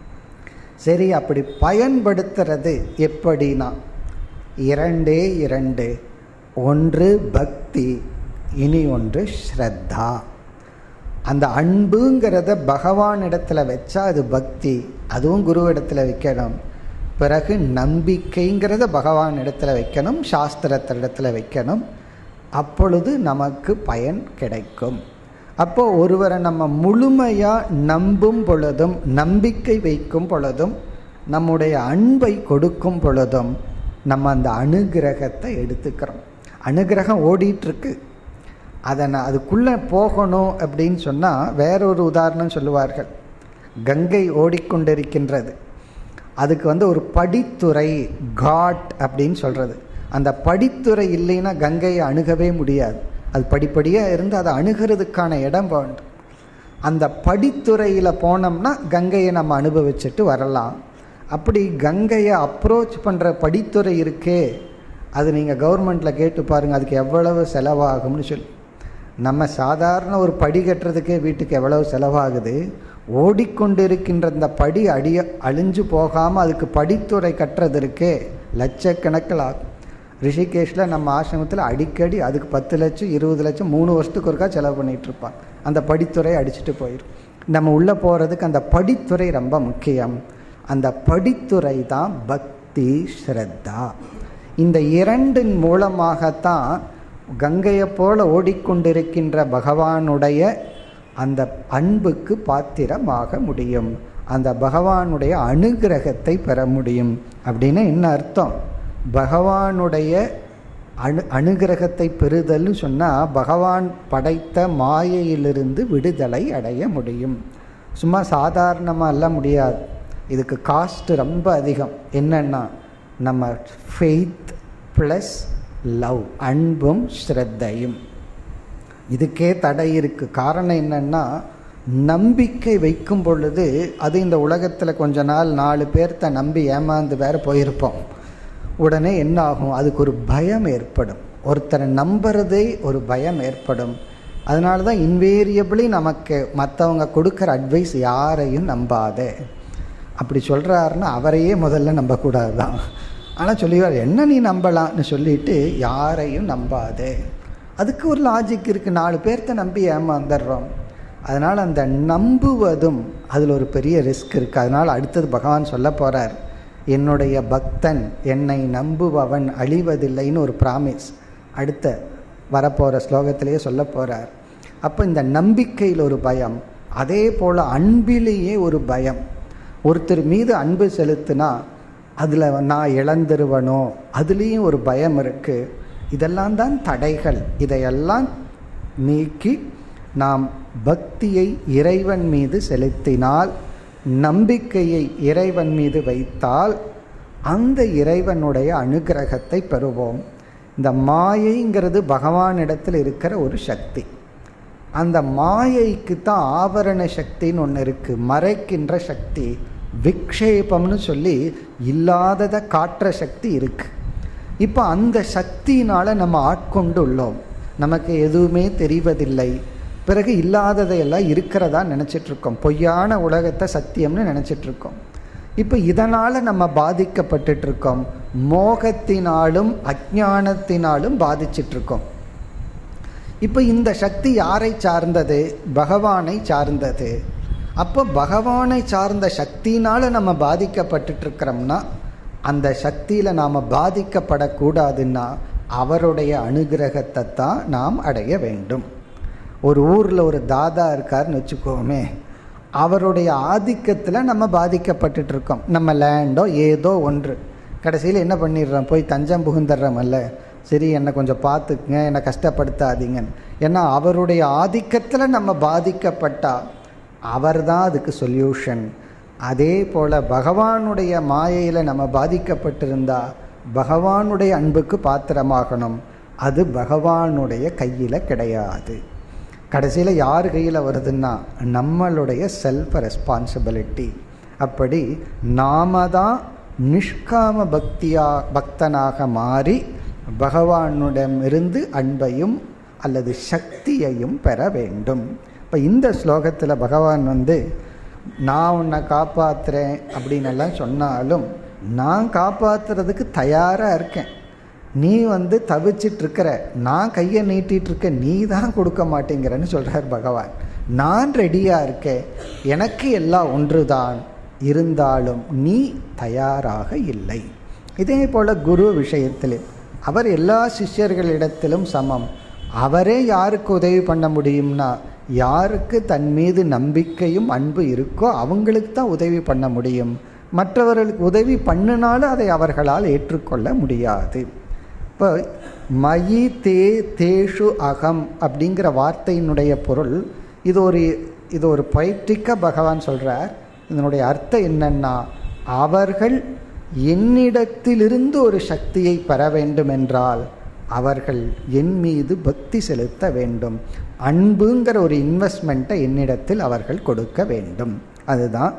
சரி அப்படி பயன்படுத்துறது எப்படின்னா இரண்டே இரண்டு ஒன்று பக்தி இனி ஒன்று ஸ்ரத்தா அந்த அன்புங்கிறத பகவான் இடத்துல வச்சா அது பக்தி அதுவும் குரு இடத்துல வைக்கணும் பிறகு நம்பிக்கைங்கிறத பகவான் இடத்துல வைக்கணும் சாஸ்திரத்திடத்துல வைக்கணும் அப்பொழுது நமக்கு பயன் கிடைக்கும் அப்போ ஒருவரை நம்ம முழுமையாக நம்பும் பொழுதும் நம்பிக்கை வைக்கும் பொழுதும் நம்முடைய அன்பை கொடுக்கும் பொழுதும் நம்ம அந்த அனுகிரகத்தை எடுத்துக்கிறோம் அனுகிரகம் ஓடிட்டுருக்கு அதை நான் அதுக்குள்ளே போகணும் அப்படின்னு சொன்னால் வேறொரு உதாரணம் சொல்லுவார்கள் கங்கை ஓடிக்கொண்டிருக்கின்றது அதுக்கு வந்து ஒரு படித்துறை காட் அப்படின்னு சொல்கிறது அந்த படித்துறை இல்லைன்னா கங்கையை அணுகவே முடியாது அது படிப்படியாக இருந்து அதை அணுகிறதுக்கான இடம் வேண்டும் அந்த படித்துறையில் போனோம்னா கங்கையை நம்ம அனுபவிச்சுட்டு வரலாம் அப்படி கங்கையை அப்ரோச் பண்ணுற படித்துறை இருக்கே அது நீங்கள் கவர்மெண்ட்டில் கேட்டு பாருங்கள் அதுக்கு எவ்வளவு செலவாகும்னு சொல்லி நம்ம சாதாரண ஒரு படி கட்டுறதுக்கே வீட்டுக்கு எவ்வளவு செலவாகுது ஓடிக்கொண்டிருக்கின்ற இந்த படி அடிய அழிஞ்சு போகாமல் அதுக்கு படித்துறை கட்டுறதற்கே லட்சக்கணக்கில் ஆகும் ரிஷிகேஷில் நம்ம ஆசிரமத்தில் அடிக்கடி அதுக்கு பத்து லட்சம் இருபது லட்சம் மூணு வருஷத்துக்கு ஒருக்கா செலவு பண்ணிகிட்டு இருப்பான் அந்த படித்துறை அடிச்சுட்டு போயிடும் நம்ம உள்ளே போகிறதுக்கு அந்த படித்துறை ரொம்ப முக்கியம் அந்த படித்துறை தான் பக்தி ஸ்ரத்தா இந்த இரண்டின் மூலமாகத்தான் கங்கையை போல ஓடிக்கொண்டிருக்கின்ற பகவானுடைய அந்த அன்புக்கு பாத்திரமாக முடியும் அந்த பகவானுடைய அனுகிரகத்தை பெற முடியும் அப்படின்னு என்ன அர்த்தம் பகவானுடைய அணு அனுகிரகத்தை பெறுதல்னு சொன்னால் பகவான் படைத்த மாயையிலிருந்து விடுதலை அடைய முடியும் சும்மா சாதாரணமாக எல்லாம் முடியாது இதுக்கு காஸ்ட் ரொம்ப அதிகம் என்னன்னா நம்ம ஃபெய்த் ப்ளஸ் லவ் அன்பும் ஸ்ரத்தையும் இதுக்கே தடை இருக்கு காரணம் என்னன்னா நம்பிக்கை வைக்கும் பொழுது அது இந்த உலகத்தில் கொஞ்ச நாள் நாலு பேர்த்த நம்பி ஏமாந்து வேற போயிருப்போம் உடனே என்ன ஆகும் அதுக்கு ஒரு பயம் ஏற்படும் ஒருத்தரை நம்புறதே ஒரு பயம் ஏற்படும் அதனால தான் இன்வேரியபிளி நமக்கு மற்றவங்க கொடுக்குற அட்வைஸ் யாரையும் நம்பாதே அப்படி சொல்கிறாருன்னா அவரையே முதல்ல நம்பக்கூடாது தான் ஆனால் சொல்லிவார் என்ன நீ நம்பலாம்னு சொல்லிட்டு யாரையும் நம்பாதே அதுக்கு ஒரு லாஜிக் இருக்குது நாலு பேர்த்த நம்பி ஏமாந்துடுறோம் அதனால் அந்த நம்புவதும் அதில் ஒரு பெரிய ரிஸ்க் இருக்குது அதனால் அடுத்தது பகவான் சொல்ல போகிறார் என்னுடைய பக்தன் என்னை நம்புபவன் அழிவதில்லைன்னு ஒரு ப்ராமிஸ் அடுத்த வரப்போகிற ஸ்லோகத்திலேயே சொல்ல போகிறார் அப்போ இந்த நம்பிக்கையில் ஒரு பயம் அதே போல் அன்பிலேயே ஒரு பயம் ஒருத்தர் மீது அன்பு செலுத்தினா அதில் நான் இழந்துருவனோ அதுலேயும் ஒரு பயம் இருக்குது இதெல்லாம் தான் தடைகள் இதையெல்லாம் நீக்கி நாம் பக்தியை இறைவன் மீது செலுத்தினால் நம்பிக்கையை இறைவன் மீது வைத்தால் அந்த இறைவனுடைய அனுகிரகத்தை பெறுவோம் இந்த மாயைங்கிறது பகவானிடத்தில் இருக்கிற ஒரு சக்தி அந்த மாயைக்கு தான் ஆவரண சக்தின்னு ஒன்று இருக்குது மறைக்கின்ற சக்தி விக்ஷேபம்னு சொல்லி இல்லாததை காட்டுற சக்தி இருக்கு இப்போ அந்த சக்தியினால நம்ம ஆட்கொண்டு உள்ளோம் நமக்கு எதுவுமே தெரிவதில்லை பிறகு இல்லாததையெல்லாம் இருக்கிறதா நினச்சிட்டு இருக்கோம் பொய்யான உலகத்தை சத்தியம்னு நினச்சிட்டு இருக்கோம் இப்போ இதனால் நம்ம பாதிக்கப்பட்டுட்டு இருக்கோம் மோகத்தினாலும் அஜானத்தினாலும் பாதிச்சிட்டு இருக்கோம் இப்போ இந்த சக்தி யாரை சார்ந்தது பகவானை சார்ந்தது அப்போ பகவானை சார்ந்த சக்தினால நம்ம பாதிக்கப்பட்டுட்டு இருக்கிறோம்னா அந்த சக்தியில் நாம் பாதிக்கப்படக்கூடாதுன்னா அவருடைய அனுகிரகத்தை தான் நாம் அடைய வேண்டும் ஒரு ஊரில் ஒரு தாதா இருக்காருன்னு வச்சுக்கோமே அவருடைய ஆதிக்கத்தில் நம்ம பாதிக்கப்பட்டுட்டு இருக்கோம் நம்ம லேண்டோ ஏதோ ஒன்று கடைசியில் என்ன பண்ணிடுறோம் போய் தஞ்சம் புகுந்துடுறோமல்ல சரி என்னை கொஞ்சம் பார்த்துக்குங்க என்னை கஷ்டப்படுத்தாதீங்கன்னு ஏன்னா அவருடைய ஆதிக்கத்தில் நம்ம பாதிக்கப்பட்டால் அவர் தான் அதுக்கு சொல்யூஷன் அதே போல் பகவானுடைய மாயையில் நம்ம பாதிக்கப்பட்டிருந்தா பகவானுடைய அன்புக்கு பாத்திரமாகணும் அது பகவானுடைய கையில் கிடையாது கடைசியில் யார் கையில் வருதுன்னா நம்மளுடைய செல்ஃப் ரெஸ்பான்சிபிலிட்டி அப்படி நாம தான் நிஷ்காம பக்தியா பக்தனாக மாறி பகவானுடமிருந்து அன்பையும் அல்லது சக்தியையும் பெற வேண்டும் இப்போ இந்த ஸ்லோகத்தில் பகவான் வந்து நான் உன்னை காப்பாற்றுறேன் அப்படின்னு எல்லாம் சொன்னாலும் நான் காப்பாற்றுறதுக்கு தயாராக இருக்கேன் நீ வந்து தவிச்சிட்டு இருக்கிற நான் கையை நீட்டிட்டு இருக்க நீ தான் கொடுக்க மாட்டேங்கிறன்னு சொல்கிறார் பகவான் நான் ரெடியாக இருக்கேன் எனக்கு எல்லாம் ஒன்றுதான் இருந்தாலும் நீ தயாராக இல்லை இதே போல் குரு விஷயத்தில் அவர் எல்லா சிஷ்யர்களிடத்திலும் சமம் அவரே யாருக்கு உதவி பண்ண முடியும்னா யாருக்கு தன் மீது நம்பிக்கையும் அன்பு இருக்கோ அவங்களுக்கு தான் உதவி பண்ண முடியும் மற்றவர்களுக்கு உதவி பண்ணினாலும் அதை அவர்களால் ஏற்றுக்கொள்ள முடியாது இப்போ மயி தே தேஷு அகம் அப்படிங்கிற வார்த்தையினுடைய பொருள் இது ஒரு இது ஒரு பயிற்சிக்க பகவான் சொல்கிறார் இதனுடைய அர்த்தம் என்னன்னா அவர்கள் என்னிடத்திலிருந்து ஒரு சக்தியை பெற வேண்டும் என்றால் அவர்கள் என் மீது பக்தி செலுத்த வேண்டும் அன்புங்கிற ஒரு இன்வெஸ்ட்மெண்ட்டை என்னிடத்தில் அவர்கள் கொடுக்க வேண்டும் அதுதான்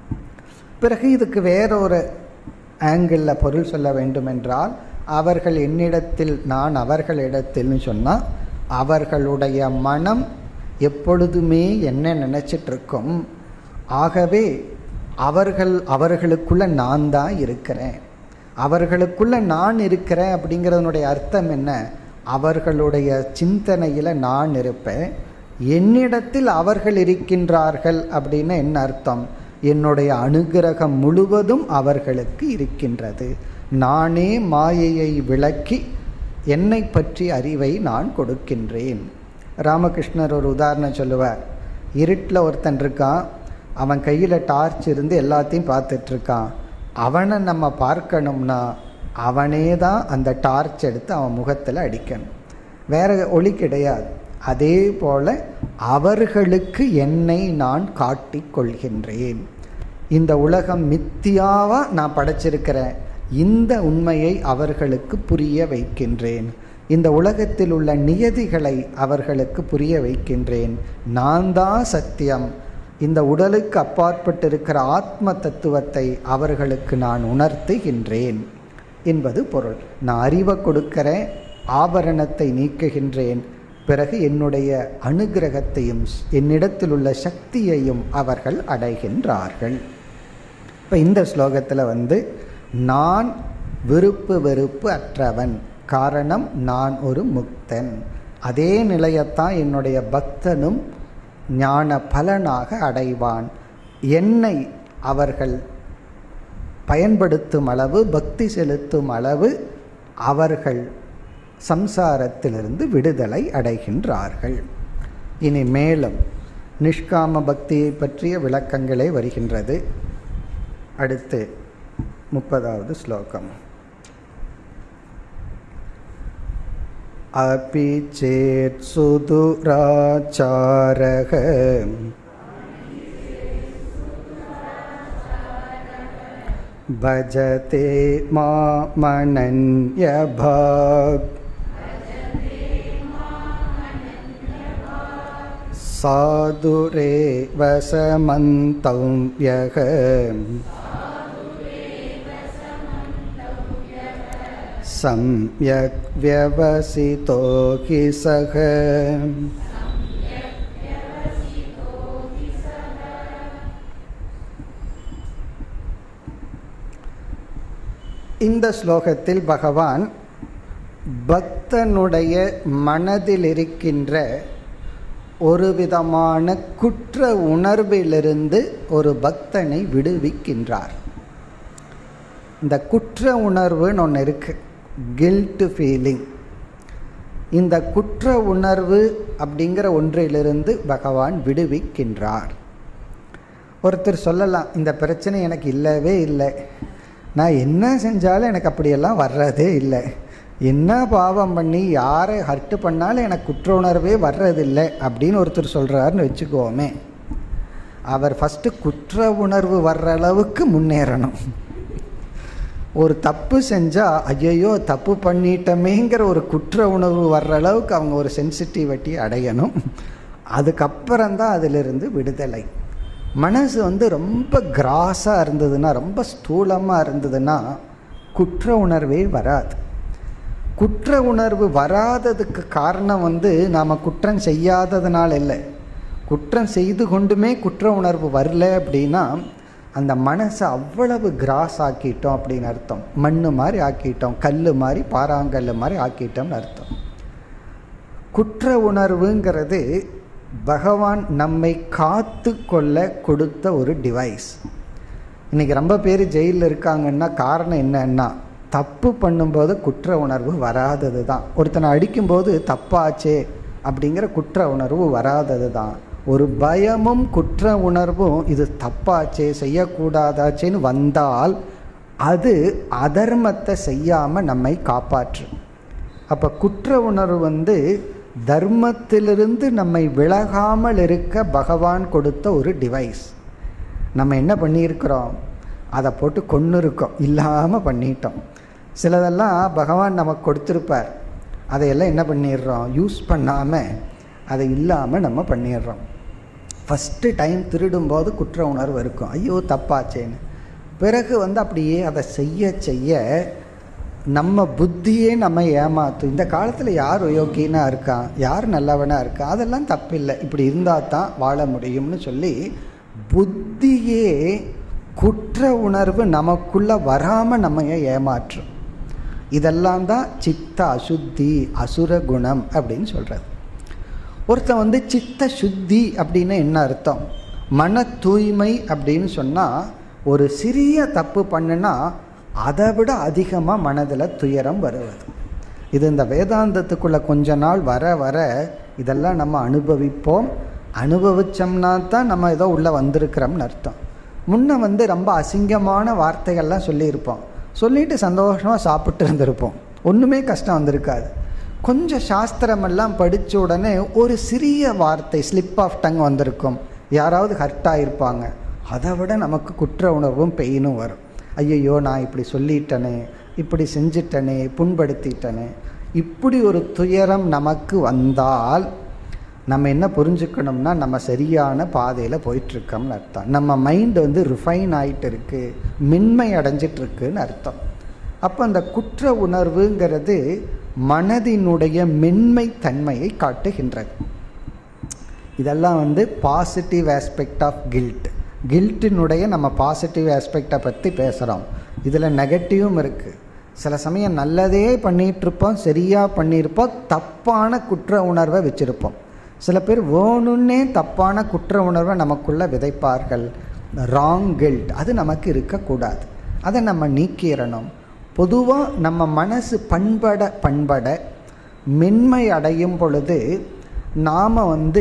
பிறகு இதுக்கு வேற ஒரு ஆங்கிளில் பொருள் சொல்ல வேண்டும் என்றால் அவர்கள் என்னிடத்தில் நான் அவர்களிடத்தில்னு சொன்னால் அவர்களுடைய மனம் எப்பொழுதுமே என்ன நினச்சிட்டு இருக்கும் ஆகவே அவர்கள் அவர்களுக்குள்ள நான் தான் இருக்கிறேன் அவர்களுக்குள்ள நான் இருக்கிறேன் அப்படிங்கிறதனுடைய அர்த்தம் என்ன அவர்களுடைய சிந்தனையில் நான் இருப்பேன் என்னிடத்தில் அவர்கள் இருக்கின்றார்கள் அப்படின்னு என்ன அர்த்தம் என்னுடைய அனுகிரகம் முழுவதும் அவர்களுக்கு இருக்கின்றது நானே மாயையை விளக்கி என்னை பற்றி அறிவை நான் கொடுக்கின்றேன் ராமகிருஷ்ணர் ஒரு உதாரணம் சொல்லுவார் இருட்டில் ஒருத்தன் இருக்கான் அவன் கையில் டார்ச் இருந்து எல்லாத்தையும் பார்த்துட்ருக்கான் அவனை நம்ம பார்க்கணும்னா அவனே தான் அந்த டார்ச் எடுத்து அவன் முகத்தில் அடிக்கணும் வேற ஒளி கிடையாது அதே போல அவர்களுக்கு என்னை நான் காட்டிக் கொள்கின்றேன் இந்த உலகம் மித்தியாவா நான் படைச்சிருக்கிறேன் இந்த உண்மையை அவர்களுக்கு புரிய வைக்கின்றேன் இந்த உலகத்தில் உள்ள நியதிகளை அவர்களுக்கு புரிய வைக்கின்றேன் நான் தான் சத்தியம் இந்த உடலுக்கு அப்பாற்பட்டிருக்கிற ஆத்ம தத்துவத்தை அவர்களுக்கு நான் உணர்த்துகின்றேன் என்பது பொருள் நான் அறிவை கொடுக்கிறேன் ஆபரணத்தை நீக்குகின்றேன் பிறகு என்னுடைய அனுகிரகத்தையும் என்னிடத்தில் உள்ள சக்தியையும் அவர்கள் அடைகின்றார்கள் இப்போ இந்த ஸ்லோகத்தில் வந்து நான் விருப்பு வெறுப்பு அற்றவன் காரணம் நான் ஒரு முக்தன் அதே நிலையத்தான் என்னுடைய பக்தனும் ஞான பலனாக அடைவான் என்னை அவர்கள் பயன்படுத்தும் அளவு பக்தி செலுத்தும் அளவு அவர்கள் சம்சாரத்திலிருந்து விடுதலை அடைகின்றார்கள் இனி மேலும் நிஷ்காம பக்தியை பற்றிய விளக்கங்களே வருகின்றது அடுத்து முப்பதாவது ஸ்லோகம் अपि चेत् सुदुराचारः भजते मामनन्यभाग् साधुरेव समन्तव्यः सम्यक् व्यवसितो हि सः இந்த ஸ்லோகத்தில் பகவான் பக்தனுடைய மனதில் இருக்கின்ற ஒரு விதமான குற்ற உணர்விலிருந்து ஒரு பக்தனை விடுவிக்கின்றார் இந்த குற்ற உணர்வுன்னு ஒன்று இருக்கு கில்ட் ஃபீலிங் இந்த குற்ற உணர்வு அப்படிங்கிற ஒன்றிலிருந்து பகவான் விடுவிக்கின்றார் ஒருத்தர் சொல்லலாம் இந்த பிரச்சனை எனக்கு இல்லவே இல்லை நான் என்ன செஞ்சாலும் எனக்கு அப்படியெல்லாம் வர்றதே இல்லை என்ன பாவம் பண்ணி யாரை ஹர்ட் பண்ணாலும் எனக்கு குற்ற உணர்வே வர்றதில்லை அப்படின்னு ஒருத்தர் சொல்கிறாருன்னு வச்சுக்கோமே அவர் ஃபஸ்ட்டு குற்ற உணர்வு வர்ற அளவுக்கு முன்னேறணும் ஒரு தப்பு செஞ்சால் ஐயையோ தப்பு பண்ணிட்டமேங்கிற ஒரு குற்ற உணர்வு வர்ற அளவுக்கு அவங்க ஒரு சென்சிட்டிவிட்டி அடையணும் அதுக்கப்புறம்தான் அதிலிருந்து விடுதலை மனசு வந்து ரொம்ப கிராஸாக இருந்ததுன்னா ரொம்ப ஸ்தூலமாக இருந்ததுன்னா குற்ற உணர்வே வராது குற்ற உணர்வு வராததுக்கு காரணம் வந்து நாம் குற்றம் செய்யாததுனால இல்லை குற்றம் செய்து கொண்டுமே குற்ற உணர்வு வரல அப்படின்னா அந்த மனசை அவ்வளவு கிராஸ் ஆக்கிட்டோம் அப்படின்னு அர்த்தம் மண் மாதிரி ஆக்கிட்டோம் கல் மாதிரி பாறாங்கல் மாதிரி ஆக்கிட்டோம்னு அர்த்தம் குற்ற உணர்வுங்கிறது பகவான் நம்மை காத்து கொள்ள கொடுத்த ஒரு டிவைஸ் இன்னைக்கு ரொம்ப பேர் ஜெயிலில் இருக்காங்கன்னா காரணம் என்னன்னா தப்பு பண்ணும்போது குற்ற உணர்வு வராதது தான் ஒருத்தனை அடிக்கும்போது தப்பாச்சே அப்படிங்கிற குற்ற உணர்வு வராதது தான் ஒரு பயமும் குற்ற உணர்வும் இது தப்பாச்சே செய்யக்கூடாதாச்சேன்னு வந்தால் அது அதர்மத்தை செய்யாமல் நம்மை காப்பாற்றும் அப்போ குற்ற உணர்வு வந்து தர்மத்திலிருந்து நம்மை விலகாமல் இருக்க பகவான் கொடுத்த ஒரு டிவைஸ் நம்ம என்ன பண்ணியிருக்கிறோம் அதை போட்டு கொன்று இருக்கோம் இல்லாமல் பண்ணிட்டோம் சிலதெல்லாம் பகவான் நமக்கு கொடுத்துருப்பார் அதையெல்லாம் என்ன பண்ணிடுறோம் யூஸ் பண்ணாமல் அதை இல்லாமல் நம்ம பண்ணிடுறோம் ஃபஸ்ட்டு டைம் திருடும்போது குற்ற உணர்வு இருக்கும் ஐயோ தப்பாச்சேன்னு பிறகு வந்து அப்படியே அதை செய்ய செய்ய நம்ம புத்தியே நம்ம ஏமாத்தும் இந்த காலத்தில் யார் யோக்கியனாக இருக்கான் யார் நல்லவனாக இருக்கான் அதெல்லாம் தப்பில்லை இப்படி இருந்தால் தான் வாழ முடியும்னு சொல்லி புத்தியே குற்ற உணர்வு நமக்குள்ளே வராமல் நம்ம ஏமாற்றும் இதெல்லாம் தான் சித்த அசுத்தி அசுர குணம் அப்படின்னு சொல்கிறது ஒருத்தன் வந்து சித்த சுத்தி அப்படின்னு என்ன அர்த்தம் மன தூய்மை அப்படின்னு சொன்னால் ஒரு சிறிய தப்பு பண்ணுனா அதை விட அதிகமாக மனதில் துயரம் வருவது இது இந்த வேதாந்தத்துக்குள்ளே கொஞ்ச நாள் வர வர இதெல்லாம் நம்ம அனுபவிப்போம் அனுபவிச்சோம்னா தான் நம்ம ஏதோ உள்ளே வந்திருக்கிறோம்னு அர்த்தம் முன்ன வந்து ரொம்ப அசிங்கமான வார்த்தைகள்லாம் சொல்லியிருப்போம் சொல்லிட்டு சந்தோஷமாக சாப்பிட்டு இருந்திருப்போம் ஒன்றுமே கஷ்டம் வந்திருக்காது கொஞ்சம் சாஸ்திரமெல்லாம் படித்த உடனே ஒரு சிறிய வார்த்தை ஸ்லிப் ஆஃப் டங் வந்திருக்கும் யாராவது ஹர்ட் ஆகிருப்பாங்க அதை விட நமக்கு குற்ற உணர்வும் பெயினும் வரும் ஐயையோ நான் இப்படி சொல்லிட்டனே இப்படி செஞ்சிட்டனே புண்படுத்திட்டனே இப்படி ஒரு துயரம் நமக்கு வந்தால் நம்ம என்ன புரிஞ்சுக்கணும்னா நம்ம சரியான பாதையில் போயிட்டுருக்கோம்னு அர்த்தம் நம்ம மைண்ட் வந்து ரிஃபைன் ஆகிட்டு இருக்கு மென்மை அடைஞ்சிட்டு இருக்குன்னு அர்த்தம் அப்போ அந்த குற்ற உணர்வுங்கிறது மனதினுடைய மென்மை தன்மையை காட்டுகின்றது இதெல்லாம் வந்து பாசிட்டிவ் ஆஸ்பெக்ட் ஆஃப் கில்ட் கில்ட்டினுடைய நம்ம பாசிட்டிவ் ஆஸ்பெக்டை பற்றி பேசுகிறோம் இதில் நெகட்டிவும் இருக்குது சில சமயம் நல்லதே பண்ணிகிட்ருப்போம் சரியாக பண்ணியிருப்போம் தப்பான குற்ற உணர்வை வச்சுருப்போம் சில பேர் வேணுன்னே தப்பான குற்ற உணர்வை நமக்குள்ளே விதைப்பார்கள் ராங் கில்ட் அது நமக்கு இருக்கக்கூடாது அதை நம்ம நீக்கிடணும் பொதுவாக நம்ம மனசு பண்பட பண்பட மென்மை அடையும் பொழுது நாம் வந்து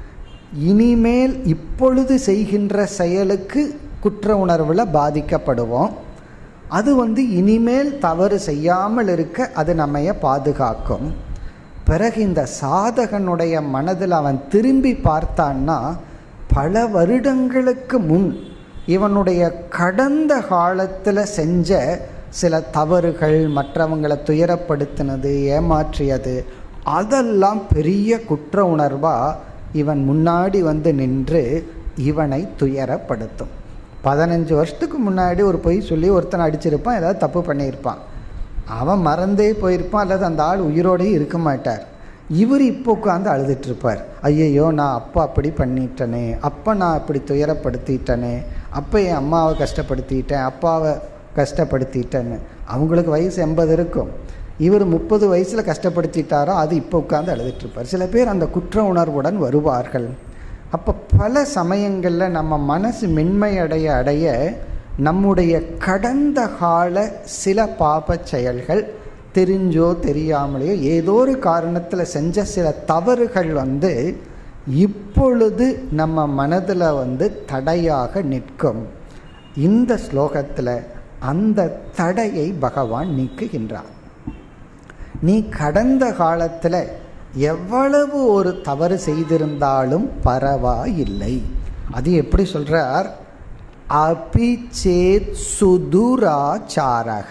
இனிமேல் இப்பொழுது செய்கின்ற செயலுக்கு குற்ற உணர்வில் பாதிக்கப்படுவோம் அது வந்து இனிமேல் தவறு செய்யாமல் இருக்க அது நம்மைய பாதுகாக்கும் பிறகு இந்த சாதகனுடைய மனதில் அவன் திரும்பி பார்த்தான்னா பல வருடங்களுக்கு முன் இவனுடைய கடந்த காலத்தில் செஞ்ச சில தவறுகள் மற்றவங்களை துயரப்படுத்தினது ஏமாற்றியது அதெல்லாம் பெரிய குற்ற உணர்வாக இவன் முன்னாடி வந்து நின்று இவனை துயரப்படுத்தும் பதினஞ்சு வருஷத்துக்கு முன்னாடி ஒரு பொய் சொல்லி ஒருத்தனை அடிச்சிருப்பான் ஏதாவது தப்பு பண்ணியிருப்பான் அவன் மறந்தே போயிருப்பான் அல்லது அந்த ஆள் உயிரோடையும் இருக்க மாட்டார் இவர் இப்போ உட்காந்து அழுதுட்ருப்பார் ஐயையோ நான் அப்பா அப்படி பண்ணிட்டனே அப்போ நான் அப்படி துயரப்படுத்திட்டனே அப்போ என் அம்மாவை கஷ்டப்படுத்திட்டேன் அப்பாவை கஷ்டப்படுத்திட்டேன்னு அவங்களுக்கு வயசு எண்பது இருக்கும் இவர் முப்பது வயசில் கஷ்டப்படுத்திட்டாரோ அது இப்போ உட்காந்து அழுதுட்டு இருப்பார் சில பேர் அந்த குற்ற உணர்வுடன் வருவார்கள் அப்போ பல சமயங்களில் நம்ம மனசு மென்மையடைய அடைய நம்முடைய கடந்த கால சில பாப செயல்கள் தெரிஞ்சோ தெரியாமலேயோ ஏதோ ஒரு காரணத்தில் செஞ்ச சில தவறுகள் வந்து இப்பொழுது நம்ம மனதில் வந்து தடையாக நிற்கும் இந்த ஸ்லோகத்தில் அந்த தடையை பகவான் நீக்குகின்றார் நீ கடந்த காலத்தில் எவ்வளவு ஒரு தவறு செய்திருந்தாலும் பரவாயில்லை அது எப்படி சொல்றார் அபிச்சேத் சுதுராச்சாரக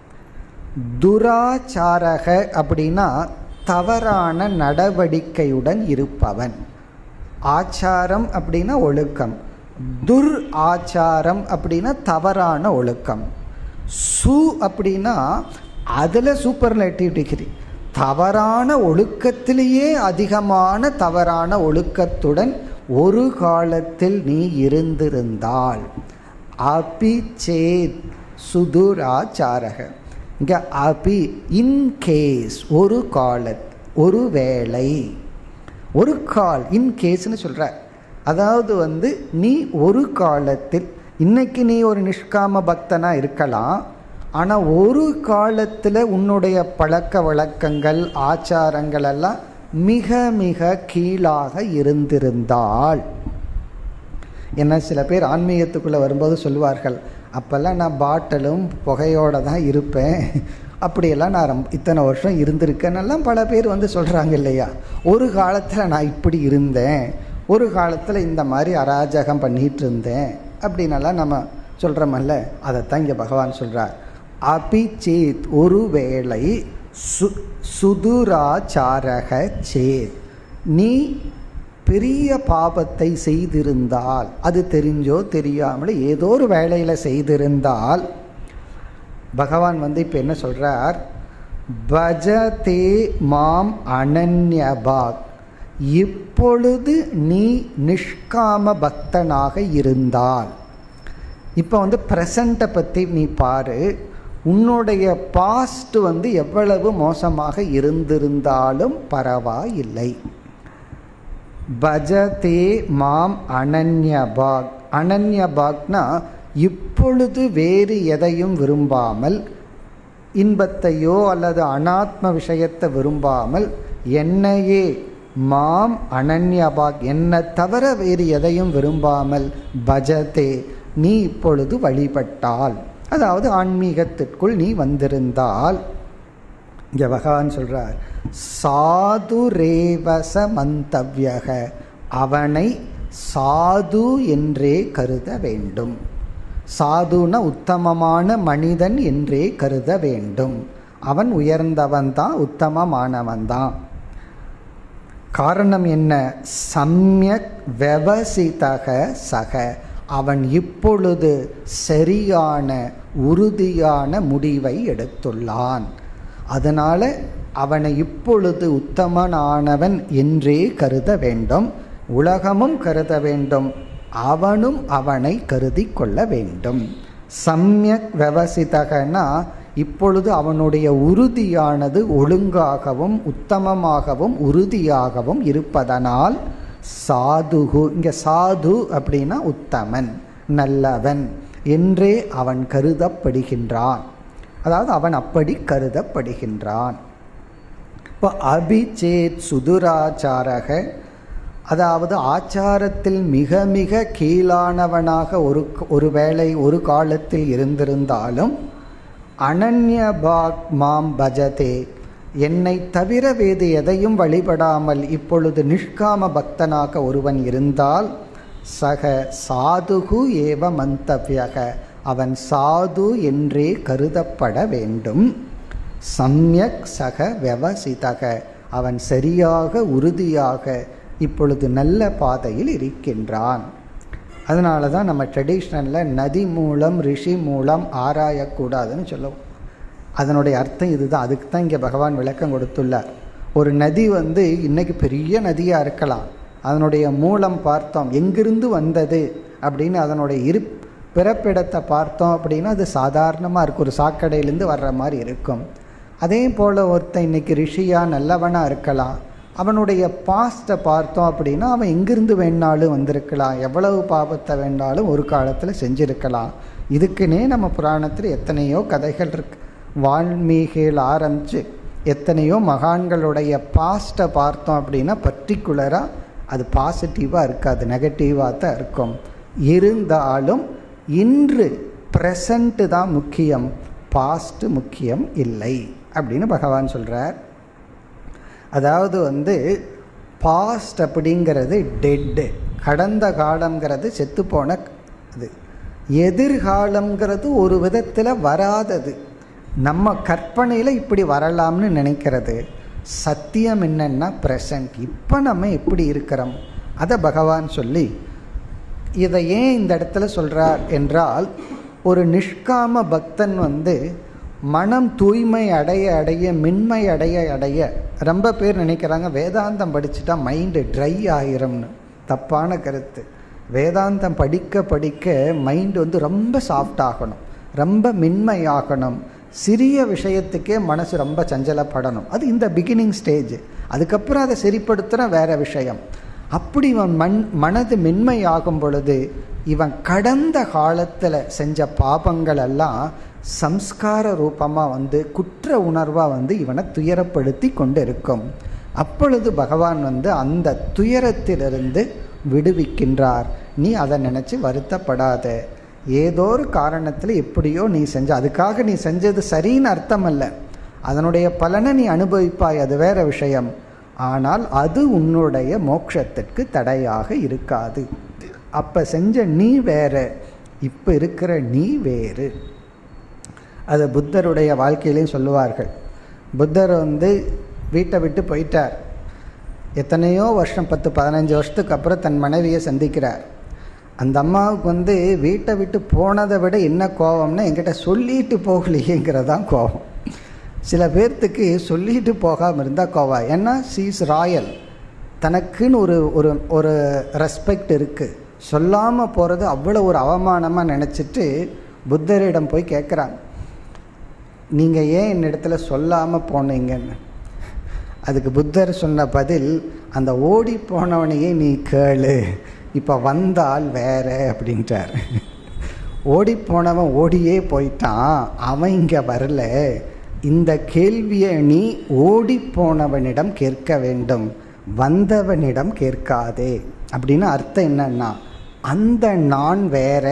துராச்சாரக அப்படின்னா தவறான நடவடிக்கையுடன் இருப்பவன் ஆச்சாரம் அப்படின்னா ஒழுக்கம் துர் ஆச்சாரம் அப்படின்னா தவறான ஒழுக்கம் சு அப்படின்னா அதில் சூப்பர்லேட்டிவ் டிகிரி தவறான ஒழுக்கத்திலேயே அதிகமான தவறான ஒழுக்கத்துடன் ஒரு காலத்தில் நீ இருந்திருந்தால் அபி சேத் சுதுராச்சாரக இங்க அபி இன் கேஸ் ஒரு கால ஒரு வேளை ஒரு கால் இன் கேஸ்னு சொல்ற அதாவது வந்து நீ ஒரு காலத்தில் இன்னைக்கு நீ ஒரு நிஷ்காம பக்தனா இருக்கலாம் ஆனால் ஒரு காலத்தில் உன்னுடைய பழக்க வழக்கங்கள் ஆச்சாரங்கள் எல்லாம் மிக மிக கீழாக இருந்திருந்தால் என்ன சில பேர் ஆன்மீகத்துக்குள்ளே வரும்போது சொல்லுவார்கள் அப்போல்லாம் நான் பாட்டலும் புகையோடு தான் இருப்பேன் அப்படியெல்லாம் நான் ரொம்ப இத்தனை வருஷம் இருந்திருக்கேன்னெல்லாம் பல பேர் வந்து சொல்கிறாங்க இல்லையா ஒரு காலத்தில் நான் இப்படி இருந்தேன் ஒரு காலத்தில் இந்த மாதிரி அராஜகம் பண்ணிகிட்டு இருந்தேன் அப்படின்னெல்லாம் நம்ம சொல்கிறோமல்ல அதைத்தான் இங்கே பகவான் சொல்கிறார் அபிச்சேத் ஒருவேளை சு சுதுராச்சாரக சேத் நீ பெரிய பாபத்தை செய்திருந்தால் அது தெரிஞ்சோ தெரியாமல் ஏதோ ஒரு வேலையில் செய்திருந்தால் பகவான் வந்து இப்போ என்ன சொல்கிறார் பஜதே மாம் அனன்யபாக் இப்பொழுது நீ நிஷ்காம பக்தனாக இருந்தால் இப்போ வந்து ப்ரெசண்ட்டை பற்றி நீ பாரு உன்னுடைய பாஸ்ட் வந்து எவ்வளவு மோசமாக இருந்திருந்தாலும் பரவாயில்லை பஜதே மாம் அனன்யபாக் அனன்யபாக்னா இப்பொழுது வேறு எதையும் விரும்பாமல் இன்பத்தையோ அல்லது அனாத்ம விஷயத்தை விரும்பாமல் என்னையே மாம் அனன்யபாக் என்னை தவிர வேறு எதையும் விரும்பாமல் பஜதே நீ இப்பொழுது வழிபட்டால் அதாவது ஆன்மீகத்திற்குள் நீ வந்திருந்தால் இங்கே பகவான் சொல்றார் சாது ரேவச மந்தவ்யக அவனை சாது என்றே கருத வேண்டும் சாதுன உத்தமமான மனிதன் என்றே கருத வேண்டும் அவன் உயர்ந்தவன் தான் உத்தமமானவன் தான் காரணம் என்ன சம்யக் வெவசிதக சக அவன் இப்பொழுது சரியான உறுதியான முடிவை எடுத்துள்ளான் அதனால அவனை இப்பொழுது உத்தமனானவன் என்றே கருத வேண்டும் உலகமும் கருத வேண்டும் அவனும் அவனை கருதி கொள்ள வேண்டும் சம்யக் விவசிதகனா இப்பொழுது அவனுடைய உறுதியானது ஒழுங்காகவும் உத்தமமாகவும் உறுதியாகவும் இருப்பதனால் சாதுகு இங்க சாது அப்படின்னா உத்தமன் நல்லவன் என்றே அவன் கருதப்படுகின்றான் அதாவது அவன் அப்படி கருதப்படுகின்றான் இப்போ அபிச்சேத் சுதுராச்சாரக அதாவது ஆச்சாரத்தில் மிக மிக கீழானவனாக ஒரு ஒரு வேளை ஒரு காலத்தில் இருந்திருந்தாலும் அனன்யபாக் மாம் பஜதே என்னை தவிர வேறு எதையும் வழிபடாமல் இப்பொழுது நிஷ்காம பக்தனாக ஒருவன் இருந்தால் சக சாதுகு ஏவ மந்தவ்யக அவன் சாது என்றே கருதப்பட வேண்டும் சம்யக் சக வெவசிதக அவன் சரியாக உறுதியாக இப்பொழுது நல்ல பாதையில் இருக்கின்றான் அதனால தான் நம்ம ட்ரெடிஷ்னலில் நதி மூலம் ரிஷி மூலம் ஆராயக்கூடாதுன்னு சொல்லுவோம் அதனுடைய அர்த்தம் இதுதான் அதுக்கு தான் இங்கே பகவான் விளக்கம் கொடுத்துள்ளார் ஒரு நதி வந்து இன்னைக்கு பெரிய நதியாக இருக்கலாம் அதனுடைய மூலம் பார்த்தோம் எங்கிருந்து வந்தது அப்படின்னு அதனுடைய இரு பிறப்பிடத்தை பார்த்தோம் அப்படின்னா அது சாதாரணமாக இருக்கும் ஒரு சாக்கடையிலேருந்து வர்ற மாதிரி இருக்கும் அதே போல் ஒருத்தன் இன்னைக்கு ரிஷியாக நல்லவனாக இருக்கலாம் அவனுடைய பாஸ்ட்டை பார்த்தோம் அப்படின்னா அவன் எங்கிருந்து வேணாலும் வந்திருக்கலாம் எவ்வளவு பாபத்தை வேணாலும் ஒரு காலத்தில் செஞ்சிருக்கலாம் இதுக்குன்னே நம்ம புராணத்தில் எத்தனையோ கதைகள் இருக்கு வால்மீகியில் ஆரம்பித்து எத்தனையோ மகான்களுடைய பாஸ்ட்டை பார்த்தோம் அப்படின்னா பர்டிகுலராக அது பாசிட்டிவாக இருக்காது நெகட்டிவாக தான் இருக்கும் இருந்தாலும் இன்று ப்ரெசண்ட்டு தான் முக்கியம் பாஸ்ட் முக்கியம் இல்லை அப்படின்னு பகவான் சொல்கிறார் அதாவது வந்து பாஸ்ட் அப்படிங்கிறது டெட்டு கடந்த காலங்கிறது செத்துப்போன இது எதிர்காலம்ங்கிறது ஒரு விதத்தில் வராதது நம்ம கற்பனையில் இப்படி வரலாம்னு நினைக்கிறது சத்தியம் என்னன்னா ப்ரெசண்ட் இப்போ நம்ம எப்படி இருக்கிறோம் அதை பகவான் சொல்லி இதை ஏன் இந்த இடத்துல சொல்கிறார் என்றால் ஒரு நிஷ்காம பக்தன் வந்து மனம் தூய்மை அடைய அடைய மென்மை அடைய அடைய ரொம்ப பேர் நினைக்கிறாங்க வேதாந்தம் படிச்சுட்டா மைண்டு ட்ரை ஆயிரும்னு தப்பான கருத்து வேதாந்தம் படிக்க படிக்க மைண்டு வந்து ரொம்ப சாஃப்ட் ஆகணும் ரொம்ப மென்மையாகணும் சிறிய விஷயத்துக்கே மனசு ரொம்ப சஞ்சலப்படணும் அது இந்த பிகினிங் ஸ்டேஜ் அதுக்கப்புறம் அதை சரிப்படுத்துகிற வேற விஷயம் அப்படி இவன் மண் மனது மென்மையாகும் பொழுது இவன் கடந்த காலத்தில் செஞ்ச பாபங்கள் எல்லாம் சம்ஸ்கார ரூபமாக வந்து குற்ற உணர்வாக வந்து இவனை துயரப்படுத்தி கொண்டு இருக்கும் அப்பொழுது பகவான் வந்து அந்த துயரத்திலிருந்து விடுவிக்கின்றார் நீ அதை நினச்சி வருத்தப்படாத ஏதோ ஒரு காரணத்தில் எப்படியோ நீ செஞ்ச அதுக்காக நீ செஞ்சது சரின்னு அர்த்தம் அல்ல அதனுடைய பலனை நீ அனுபவிப்பாய் அது வேற விஷயம் ஆனால் அது உன்னுடைய மோட்சத்திற்கு தடையாக இருக்காது அப்போ செஞ்ச நீ வேற இப்போ இருக்கிற நீ வேறு அது புத்தருடைய வாழ்க்கையிலையும் சொல்லுவார்கள் புத்தர் வந்து வீட்டை விட்டு போயிட்டார் எத்தனையோ வருஷம் பத்து பதினஞ்சு வருஷத்துக்கு அப்புறம் தன் மனைவியை சந்திக்கிறார் அந்த அம்மாவுக்கு வந்து வீட்டை விட்டு போனதை விட என்ன கோபம்னா என்கிட்ட சொல்லிட்டு போகலையேங்கிறதான் கோபம் சில பேர்த்துக்கு சொல்லிட்டு போகாமல் இருந்தால் கோவம் ஏன்னா சீஸ் ராயல் தனக்குன்னு ஒரு ஒரு ஒரு ரெஸ்பெக்ட் இருக்குது சொல்லாமல் போகிறது அவ்வளோ ஒரு அவமானமாக நினச்சிட்டு புத்தரிடம் போய் கேட்குறாங்க நீங்கள் ஏன் என்னிடத்துல சொல்லாமல் போனீங்கன்னு அதுக்கு புத்தர் சொன்ன பதில் அந்த ஓடி போனவனையே நீ கேளு இப்போ வந்தால் வேற அப்படின்ட்டார் ஓடி போனவன் ஓடியே போயிட்டான் அவன் இங்கே வரல இந்த கேள்வியை நீ ஓடி போனவனிடம் கேட்க வேண்டும் வந்தவனிடம் கேட்காதே அப்படின்னு அர்த்தம் என்னன்னா அந்த நான் வேற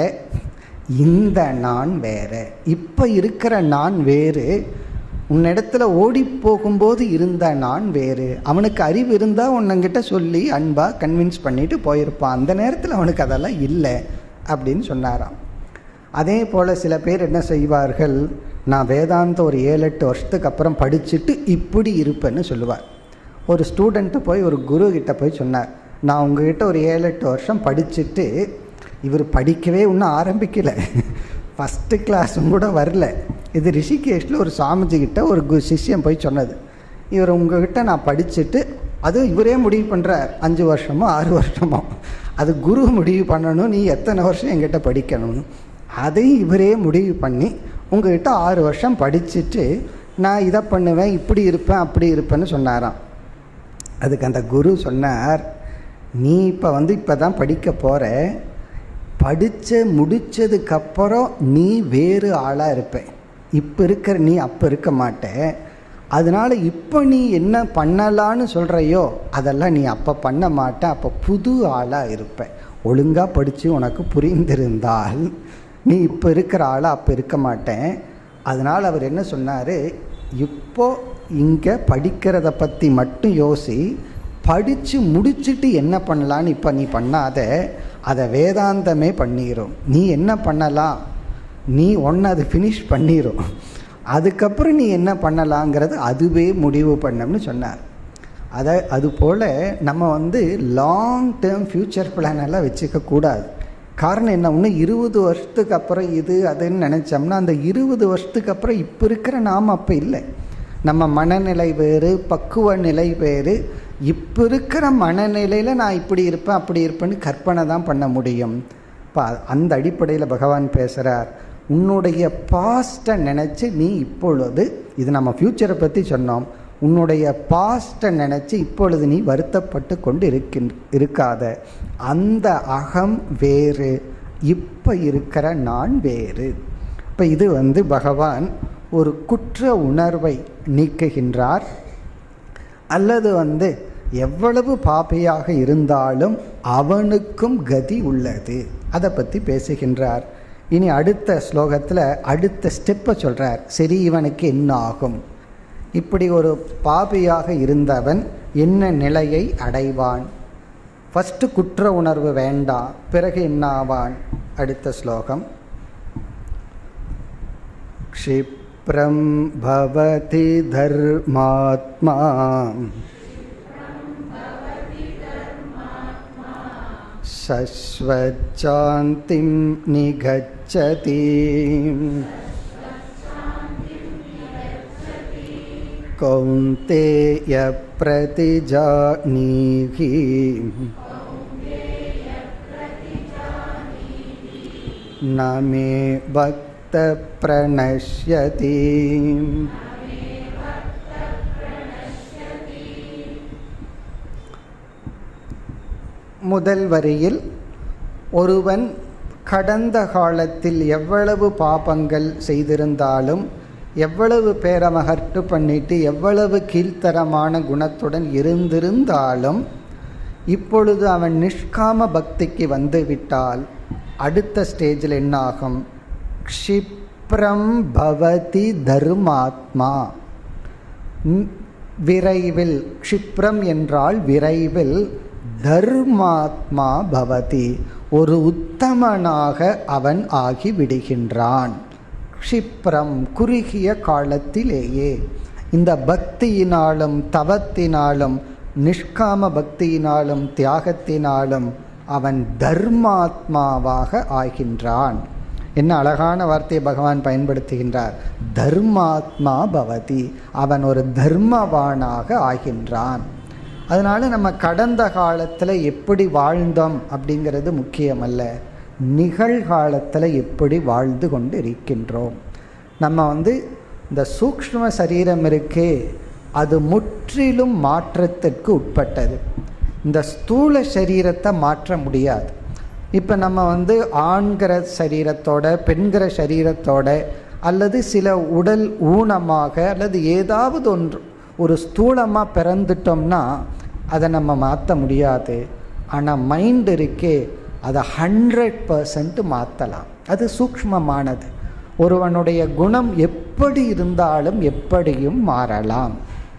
இந்த நான் வேற இப்போ இருக்கிற நான் வேறு உன்னிடத்துல ஓடி போகும்போது இருந்த நான் வேறு அவனுக்கு அறிவு இருந்தால் உன்னங்கிட்ட சொல்லி அன்பாக கன்வின்ஸ் பண்ணிட்டு போயிருப்பான் அந்த நேரத்தில் அவனுக்கு அதெல்லாம் இல்லை அப்படின்னு சொன்னாராம் அதே போல் சில பேர் என்ன செய்வார்கள் நான் வேதாந்தம் ஒரு ஏழு எட்டு வருஷத்துக்கு அப்புறம் படிச்சுட்டு இப்படி இருப்பேன்னு சொல்லுவார் ஒரு ஸ்டூடெண்ட்டு போய் ஒரு குரு கிட்ட போய் சொன்னார் நான் உங்ககிட்ட ஒரு ஏழு எட்டு வருஷம் படிச்சுட்டு இவர் படிக்கவே இன்னும் ஆரம்பிக்கலை ஃபஸ்ட்டு கிளாஸும் கூட வரல இது ரிஷிகேஷில் ஒரு சாமிஜி கிட்ட ஒரு கு சிஷ்யம் போய் சொன்னது இவர் உங்ககிட்ட நான் படிச்சுட்டு அதுவும் இவரே முடிவு பண்ணுறார் அஞ்சு வருஷமோ ஆறு வருஷமோ அது குரு முடிவு பண்ணணும் நீ எத்தனை வருஷம் என்கிட்ட படிக்கணும்னு அதையும் இவரே முடிவு பண்ணி உங்ககிட்ட ஆறு வருஷம் படிச்சுட்டு நான் இதை பண்ணுவேன் இப்படி இருப்பேன் அப்படி இருப்பேன்னு சொன்னாராம் அதுக்கு அந்த குரு சொன்னார் நீ இப்போ வந்து இப்போ தான் படிக்க போகிற படித்த முடித்ததுக்கப்புறம் நீ வேறு ஆளாக இருப்ப இப்போ இருக்கிற நீ அப்போ இருக்க மாட்ட அதனால் இப்போ நீ என்ன பண்ணலான்னு சொல்கிறையோ அதெல்லாம் நீ அப்போ பண்ண மாட்ட அப்போ புது ஆளாக இருப்ப ஒழுங்காக படித்து உனக்கு புரிந்திருந்தால் நீ இப்போ இருக்கிற ஆளாக அப்போ இருக்க மாட்டேன் அதனால் அவர் என்ன சொன்னார் இப்போ இங்கே படிக்கிறத பற்றி மட்டும் யோசி படித்து முடிச்சுட்டு என்ன பண்ணலான்னு இப்போ நீ பண்ணாத அதை வேதாந்தமே பண்ணிடும் நீ என்ன பண்ணலாம் நீ ஒன்று அது ஃபினிஷ் பண்ணிடும் அதுக்கப்புறம் நீ என்ன பண்ணலாங்கிறது அதுவே முடிவு பண்ணம்னு சொன்னார் அதை அதுபோல் நம்ம வந்து லாங் டேர்ம் ஃப்யூச்சர் பிளான் எல்லாம் வச்சுக்க கூடாது காரணம் என்ன ஒன்று இருபது வருஷத்துக்கு அப்புறம் இது அதுன்னு நினச்சோம்னா அந்த இருபது வருஷத்துக்கு அப்புறம் இப்போ இருக்கிற நாம் அப்போ இல்லை நம்ம மனநிலை வேறு பக்குவ நிலை வேறு இப்போ இருக்கிற மனநிலையில் நான் இப்படி இருப்பேன் அப்படி இருப்பேன்னு கற்பனை தான் பண்ண முடியும் இப்போ அந்த அடிப்படையில் பகவான் பேசுகிறார் உன்னுடைய பாஸ்ட்டை நினச்சி நீ இப்பொழுது இது நம்ம ஃப்யூச்சரை பற்றி சொன்னோம் உன்னுடைய பாஸ்ட்டை நினச்சி இப்பொழுது நீ வருத்தப்பட்டு கொண்டு இருக்கின் இருக்காத அந்த அகம் வேறு இப்போ இருக்கிற நான் வேறு இப்போ இது வந்து பகவான் ஒரு குற்ற உணர்வை நீக்குகின்றார் அல்லது வந்து எவ்வளவு பாபியாக இருந்தாலும் அவனுக்கும் கதி உள்ளது அதை பற்றி பேசுகின்றார் இனி அடுத்த ஸ்லோகத்தில் அடுத்த ஸ்டெப்பை சொல்கிறார் சரி இவனுக்கு என்ன ஆகும் இப்படி ஒரு பாபியாக இருந்தவன் என்ன நிலையை அடைவான் ஃபஸ்ட்டு குற்ற உணர்வு வேண்டாம் பிறகு என்ன ஆவான் அடுத்த ஸ்லோகம் क्षिप्रं भवति धर्मात्मा शश्वच्चान्तिं निगच्छति कौन्तेयप्रतिजानीहि न मे भक्तप्रणश्यति முதல் வரியில் ஒருவன் கடந்த காலத்தில் எவ்வளவு பாபங்கள் செய்திருந்தாலும் எவ்வளவு பேரமகர்ட்டு பண்ணிட்டு எவ்வளவு கீழ்த்தரமான குணத்துடன் இருந்திருந்தாலும் இப்பொழுது அவன் நிஷ்காம பக்திக்கு வந்து விட்டால் அடுத்த ஸ்டேஜில் என்ன ஆகும் க்ஷிப்ரம் பவதி தர்மாத்மா விரைவில் க்ஷிப்ரம் என்றால் விரைவில் தர்மாத்மா பவதி ஒரு உத்தமனாக அவன் ஆகி விடுகின்றான் க்ஷிப்ரம் குறுகிய காலத்திலேயே இந்த பக்தியினாலும் தவத்தினாலும் நிஷ்காம பக்தியினாலும் தியாகத்தினாலும் அவன் தர்மாத்மாவாக ஆகின்றான் என்ன அழகான வார்த்தையை பகவான் பயன்படுத்துகின்றார் தர்மாத்மா பவதி அவன் ஒரு தர்மவானாக ஆகின்றான் அதனால நம்ம கடந்த காலத்தில் எப்படி வாழ்ந்தோம் அப்படிங்கிறது முக்கியமல்ல நிகழ்காலத்தில் எப்படி வாழ்ந்து கொண்டு இருக்கின்றோம் நம்ம வந்து இந்த சூக்ஷ்ம சரீரம் இருக்கே அது முற்றிலும் மாற்றத்திற்கு உட்பட்டது இந்த ஸ்தூல சரீரத்தை மாற்ற முடியாது இப்போ நம்ம வந்து ஆண்கிற சரீரத்தோட பெண்கிற சரீரத்தோட அல்லது சில உடல் ஊனமாக அல்லது ஏதாவது ஒன்று ஒரு ஸ்தூலமாக பிறந்துட்டோம்னா அதை நம்ம மாற்ற முடியாது ஆனால் மைண்ட் இருக்கே அதை ஹண்ட்ரட் பர்சன்ட் மாற்றலாம் அது சூக்ஷ்மமானது ஒருவனுடைய குணம் எப்படி இருந்தாலும் எப்படியும் மாறலாம்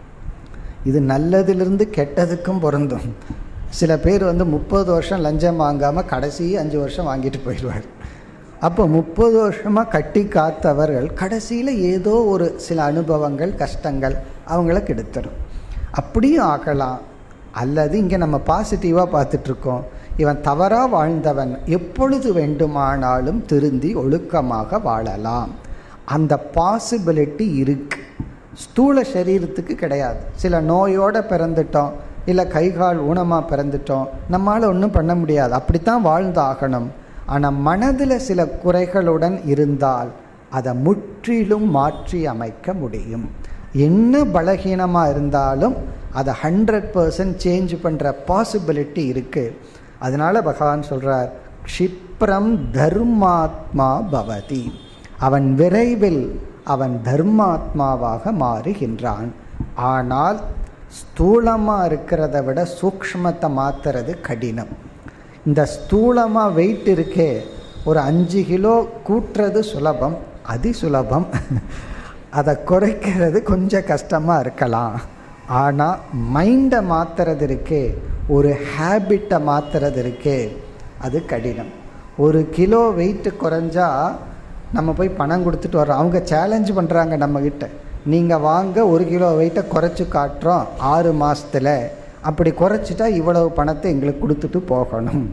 இது நல்லதிலிருந்து கெட்டதுக்கும் பொருந்தும் சில பேர் வந்து முப்பது வருஷம் லஞ்சம் வாங்காமல் கடைசி அஞ்சு வருஷம் வாங்கிட்டு போயிடுவார் அப்போ முப்பது வருஷமாக கட்டி காத்தவர்கள் கடைசியில் ஏதோ ஒரு சில அனுபவங்கள் கஷ்டங்கள் அவங்கள கெடுத்துடும் அப்படியும் ஆகலாம் அல்லது இங்கே நம்ம பாசிட்டிவாக பார்த்துட்ருக்கோம் இவன் தவறாக வாழ்ந்தவன் எப்பொழுது வேண்டுமானாலும் திருந்தி ஒழுக்கமாக வாழலாம் அந்த பாசிபிலிட்டி இருக்கு ஸ்தூல சரீரத்துக்கு கிடையாது சில நோயோடு பிறந்துட்டோம் இல்லை கைகால் ஊனமாக பிறந்துட்டோம் நம்மளால் ஒன்றும் பண்ண முடியாது அப்படித்தான் வாழ்ந்தாகணும் ஆனால் மனதில் சில குறைகளுடன் இருந்தால் அதை முற்றிலும் மாற்றி அமைக்க முடியும் என்ன பலகீனமாக இருந்தாலும் அதை ஹண்ட்ரட் பர்சன்ட் சேஞ்ச் பண்ணுற பாசிபிலிட்டி இருக்குது அதனால பகவான் சொல்கிறார் க்ஷிப்ரம் தர்மாத்மா பவதி அவன் விரைவில் அவன் தர்மாத்மாவாக மாறுகின்றான் ஆனால் ஸ்தூலமாக இருக்கிறத விட சூக்ஷ்மத்தை மாற்றுறது கடினம் இந்த ஸ்தூலமாக வெயிட் இருக்கே ஒரு அஞ்சு கிலோ கூட்டுறது சுலபம் அதி சுலபம் அதை குறைக்கிறது கொஞ்சம் கஷ்டமாக இருக்கலாம் ஆனால் மைண்டை மாற்றுறது இருக்கே ஒரு ஹேபிட்டை மாற்றுறது இருக்கே அது கடினம் ஒரு கிலோ வெயிட்டு குறைஞ்சா நம்ம போய் பணம் கொடுத்துட்டு வர்றோம் அவங்க சேலஞ்ச் பண்ணுறாங்க நம்மக்கிட்ட நீங்கள் வாங்க ஒரு கிலோ வெயிட்டை குறைச்சி காட்டுறோம் ஆறு மாதத்தில் அப்படி குறைச்சிட்டா இவ்வளவு பணத்தை எங்களுக்கு கொடுத்துட்டு போகணும்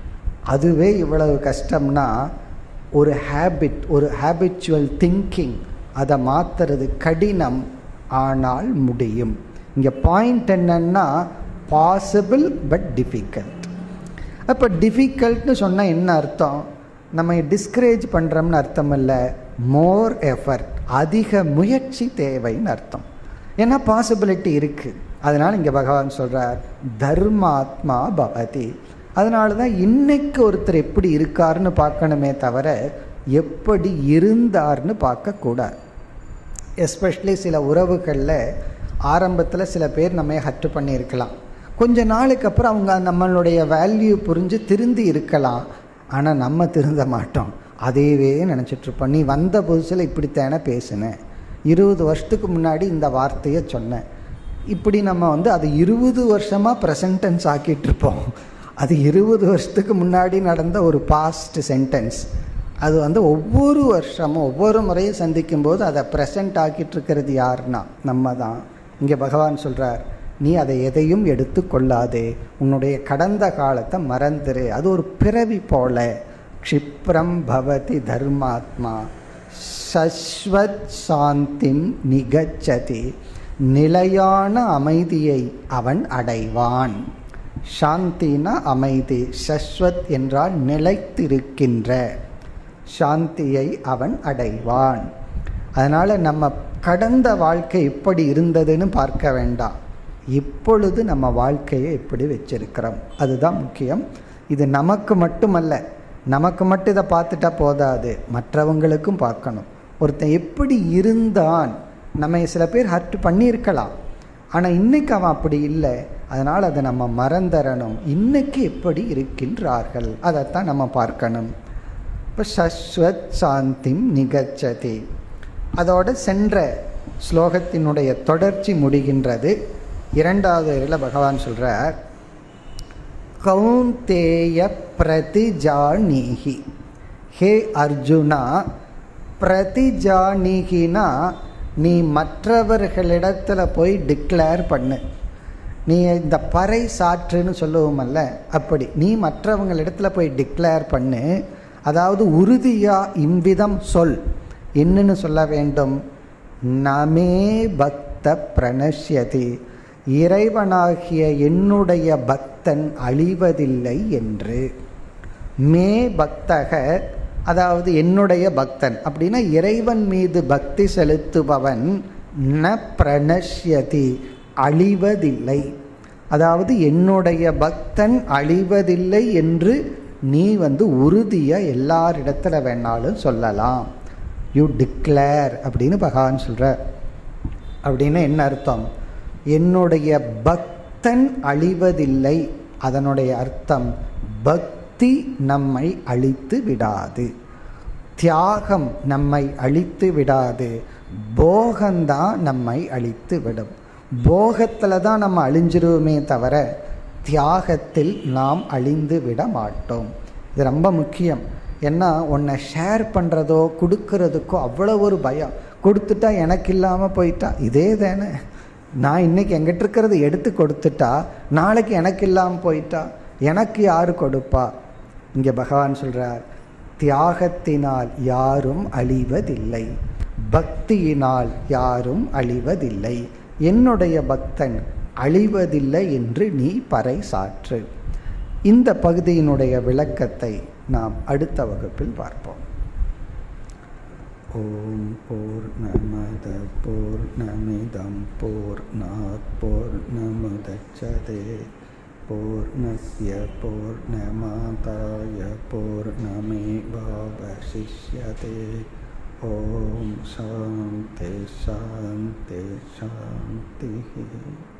அதுவே இவ்வளவு கஷ்டம்னா ஒரு ஹேபிட் ஒரு ஹேபிச்சுவல் திங்கிங் அதை மாற்றுறது கடினம் ஆனால் முடியும் இங்கே பாயிண்ட் என்னன்னா பாசிபிள் பட் டிஃபிகல்ட் அப்போ டிஃபிகல்ட்னு சொன்னால் என்ன அர்த்தம் நம்ம டிஸ்கரேஜ் பண்ணுறோம்னு அர்த்தம் இல்லை மோர் எஃபர்ட் அதிக முயற்சி தேவைன்னு அர்த்தம் ஏன்னா பாசிபிலிட்டி இருக்குது அதனால் இங்கே பகவான் சொல்கிறார் தர்மாத்மா பவதி அதனால தான் இன்னைக்கு ஒருத்தர் எப்படி இருக்காருன்னு பார்க்கணுமே தவிர எப்படி இருந்தார்னு பார்க்கக்கூடாது எஸ்பெஷலி சில உறவுகளில் ஆரம்பத்தில் சில பேர் நம்ம ஹர்ட் பண்ணியிருக்கலாம் கொஞ்ச நாளுக்கு அப்புறம் அவங்க நம்மளுடைய வேல்யூ புரிஞ்சு திருந்தி இருக்கலாம் ஆனால் நம்ம திருந்த மாட்டோம் அதையவே நினச்சிட்ருப்போம் நீ வந்த புதுசில் இப்படித்தானே பேசினேன் இருபது வருஷத்துக்கு முன்னாடி இந்த வார்த்தையை சொன்னேன் இப்படி நம்ம வந்து அது இருபது வருஷமாக ப்ரெசன்டென்ஸ் ஆக்கிட்டு இருப்போம் அது இருபது வருஷத்துக்கு முன்னாடி நடந்த ஒரு பாஸ்ட் சென்டென்ஸ் அது வந்து ஒவ்வொரு வருஷமும் ஒவ்வொரு முறையும் சந்திக்கும் போது அதை ப்ரெசண்ட் ஆக்கிட்டு இருக்கிறது யாருன்னா நம்ம தான் இங்கே பகவான் சொல்கிறார் நீ அதை எதையும் எடுத்து கொள்ளாதே உன்னுடைய கடந்த காலத்தை மறந்துரு அது ஒரு பிறவி போல க்ஷிப்ரம் பவதி தர்மாத்மா சஸ்வத் சாந்திம் நிகச்சதி நிலையான அமைதியை அவன் அடைவான் சாந்தினா அமைதி சஸ்வத் என்றால் நிலைத்திருக்கின்ற சாந்தியை அவன் அடைவான் அதனால் நம்ம கடந்த வாழ்க்கை எப்படி இருந்ததுன்னு பார்க்க வேண்டாம் இப்பொழுது நம்ம வாழ்க்கையை எப்படி வச்சிருக்கிறோம் அதுதான் முக்கியம் இது நமக்கு மட்டுமல்ல நமக்கு மட்டும் இதை பார்த்துட்டா போதாது மற்றவங்களுக்கும் பார்க்கணும் ஒருத்தன் எப்படி இருந்தான் நம்ம சில பேர் ஹர்ட் பண்ணியிருக்கலாம் ஆனால் இன்னைக்கு அவன் அப்படி இல்லை அதனால் அதை நம்ம மறந்தரணும் இன்னைக்கு எப்படி இருக்கின்றார்கள் அதைத்தான் நம்ம பார்க்கணும் இப்போ சஸ்வத் சாந்திம் நிகச்சதி அதோட சென்ற ஸ்லோகத்தினுடைய தொடர்ச்சி முடிகின்றது இரண்டாவது வரையில் பகவான் சொல்கிறார் கௌந்தேய பிரதிஜானீகி ஹே அர்ஜுனா பிரதிஜானீகினா நீ மற்றவர்களிடத்துல போய் டிக்ளேர் பண்ணு நீ இந்த பறை சாற்றுன்னு சொல்லுவோமல்ல அப்படி நீ மற்றவங்களிடத்துல போய் டிக்ளேர் பண்ணு அதாவது உறுதியா இவ்விதம் சொல் என்னன்னு சொல்ல வேண்டும் நமே பக்த பிரணஷ்யதி இறைவனாகிய என்னுடைய பக்தன் அழிவதில்லை என்று மே பக்தக அதாவது என்னுடைய பக்தன் அப்படின்னா இறைவன் மீது பக்தி செலுத்துபவன் ந பிரணஷ்யதி அழிவதில்லை அதாவது என்னுடைய பக்தன் அழிவதில்லை என்று நீ வந்து உறுதியாக எல்லாரிடத்துல வேணாலும் சொல்லலாம் யூ டிக்ளேர் அப்படின்னு பகவான் சொல்ற அப்படின்னு என்ன அர்த்தம் என்னுடைய பக்தன் அழிவதில்லை அதனுடைய அர்த்தம் பக்தி நம்மை அழித்து விடாது தியாகம் நம்மை அழித்து விடாது போகம்தான் நம்மை அழித்து விடும் போகத்தில் தான் நம்ம அழிஞ்சிருவோமே தவிர தியாகத்தில் நாம் அழிந்து விட மாட்டோம் இது ரொம்ப முக்கியம் ஏன்னா உன்னை ஷேர் பண்ணுறதோ கொடுக்கறதுக்கோ அவ்வளோ ஒரு பயம் கொடுத்துட்டா எனக்கு இல்லாமல் போயிட்டா இதே தானே நான் இன்னைக்கு எங்கிட்ட இருக்கிறத எடுத்து கொடுத்துட்டா நாளைக்கு எனக்கு இல்லாமல் போயிட்டா எனக்கு யார் கொடுப்பா இங்கே பகவான் சொல்கிறார் தியாகத்தினால் யாரும் அழிவதில்லை பக்தியினால் யாரும் அழிவதில்லை என்னுடைய பக்தன் அழிவதில்லை என்று நீ பறை சாற்று இந்த பகுதியினுடைய விளக்கத்தை நாம் அடுத்த வகுப்பில் பார்ப்போம் ஓம் பூர்ணமத பூர்ணமிதம் பூர்ணாத் பூர்ணமுதச்சதே பூர்ணஸ்ய பூர்ணமாதாய பூர்ணமேவாவசிஷ்யதே ஓம் சாந்தி சாந்தி சாந்தி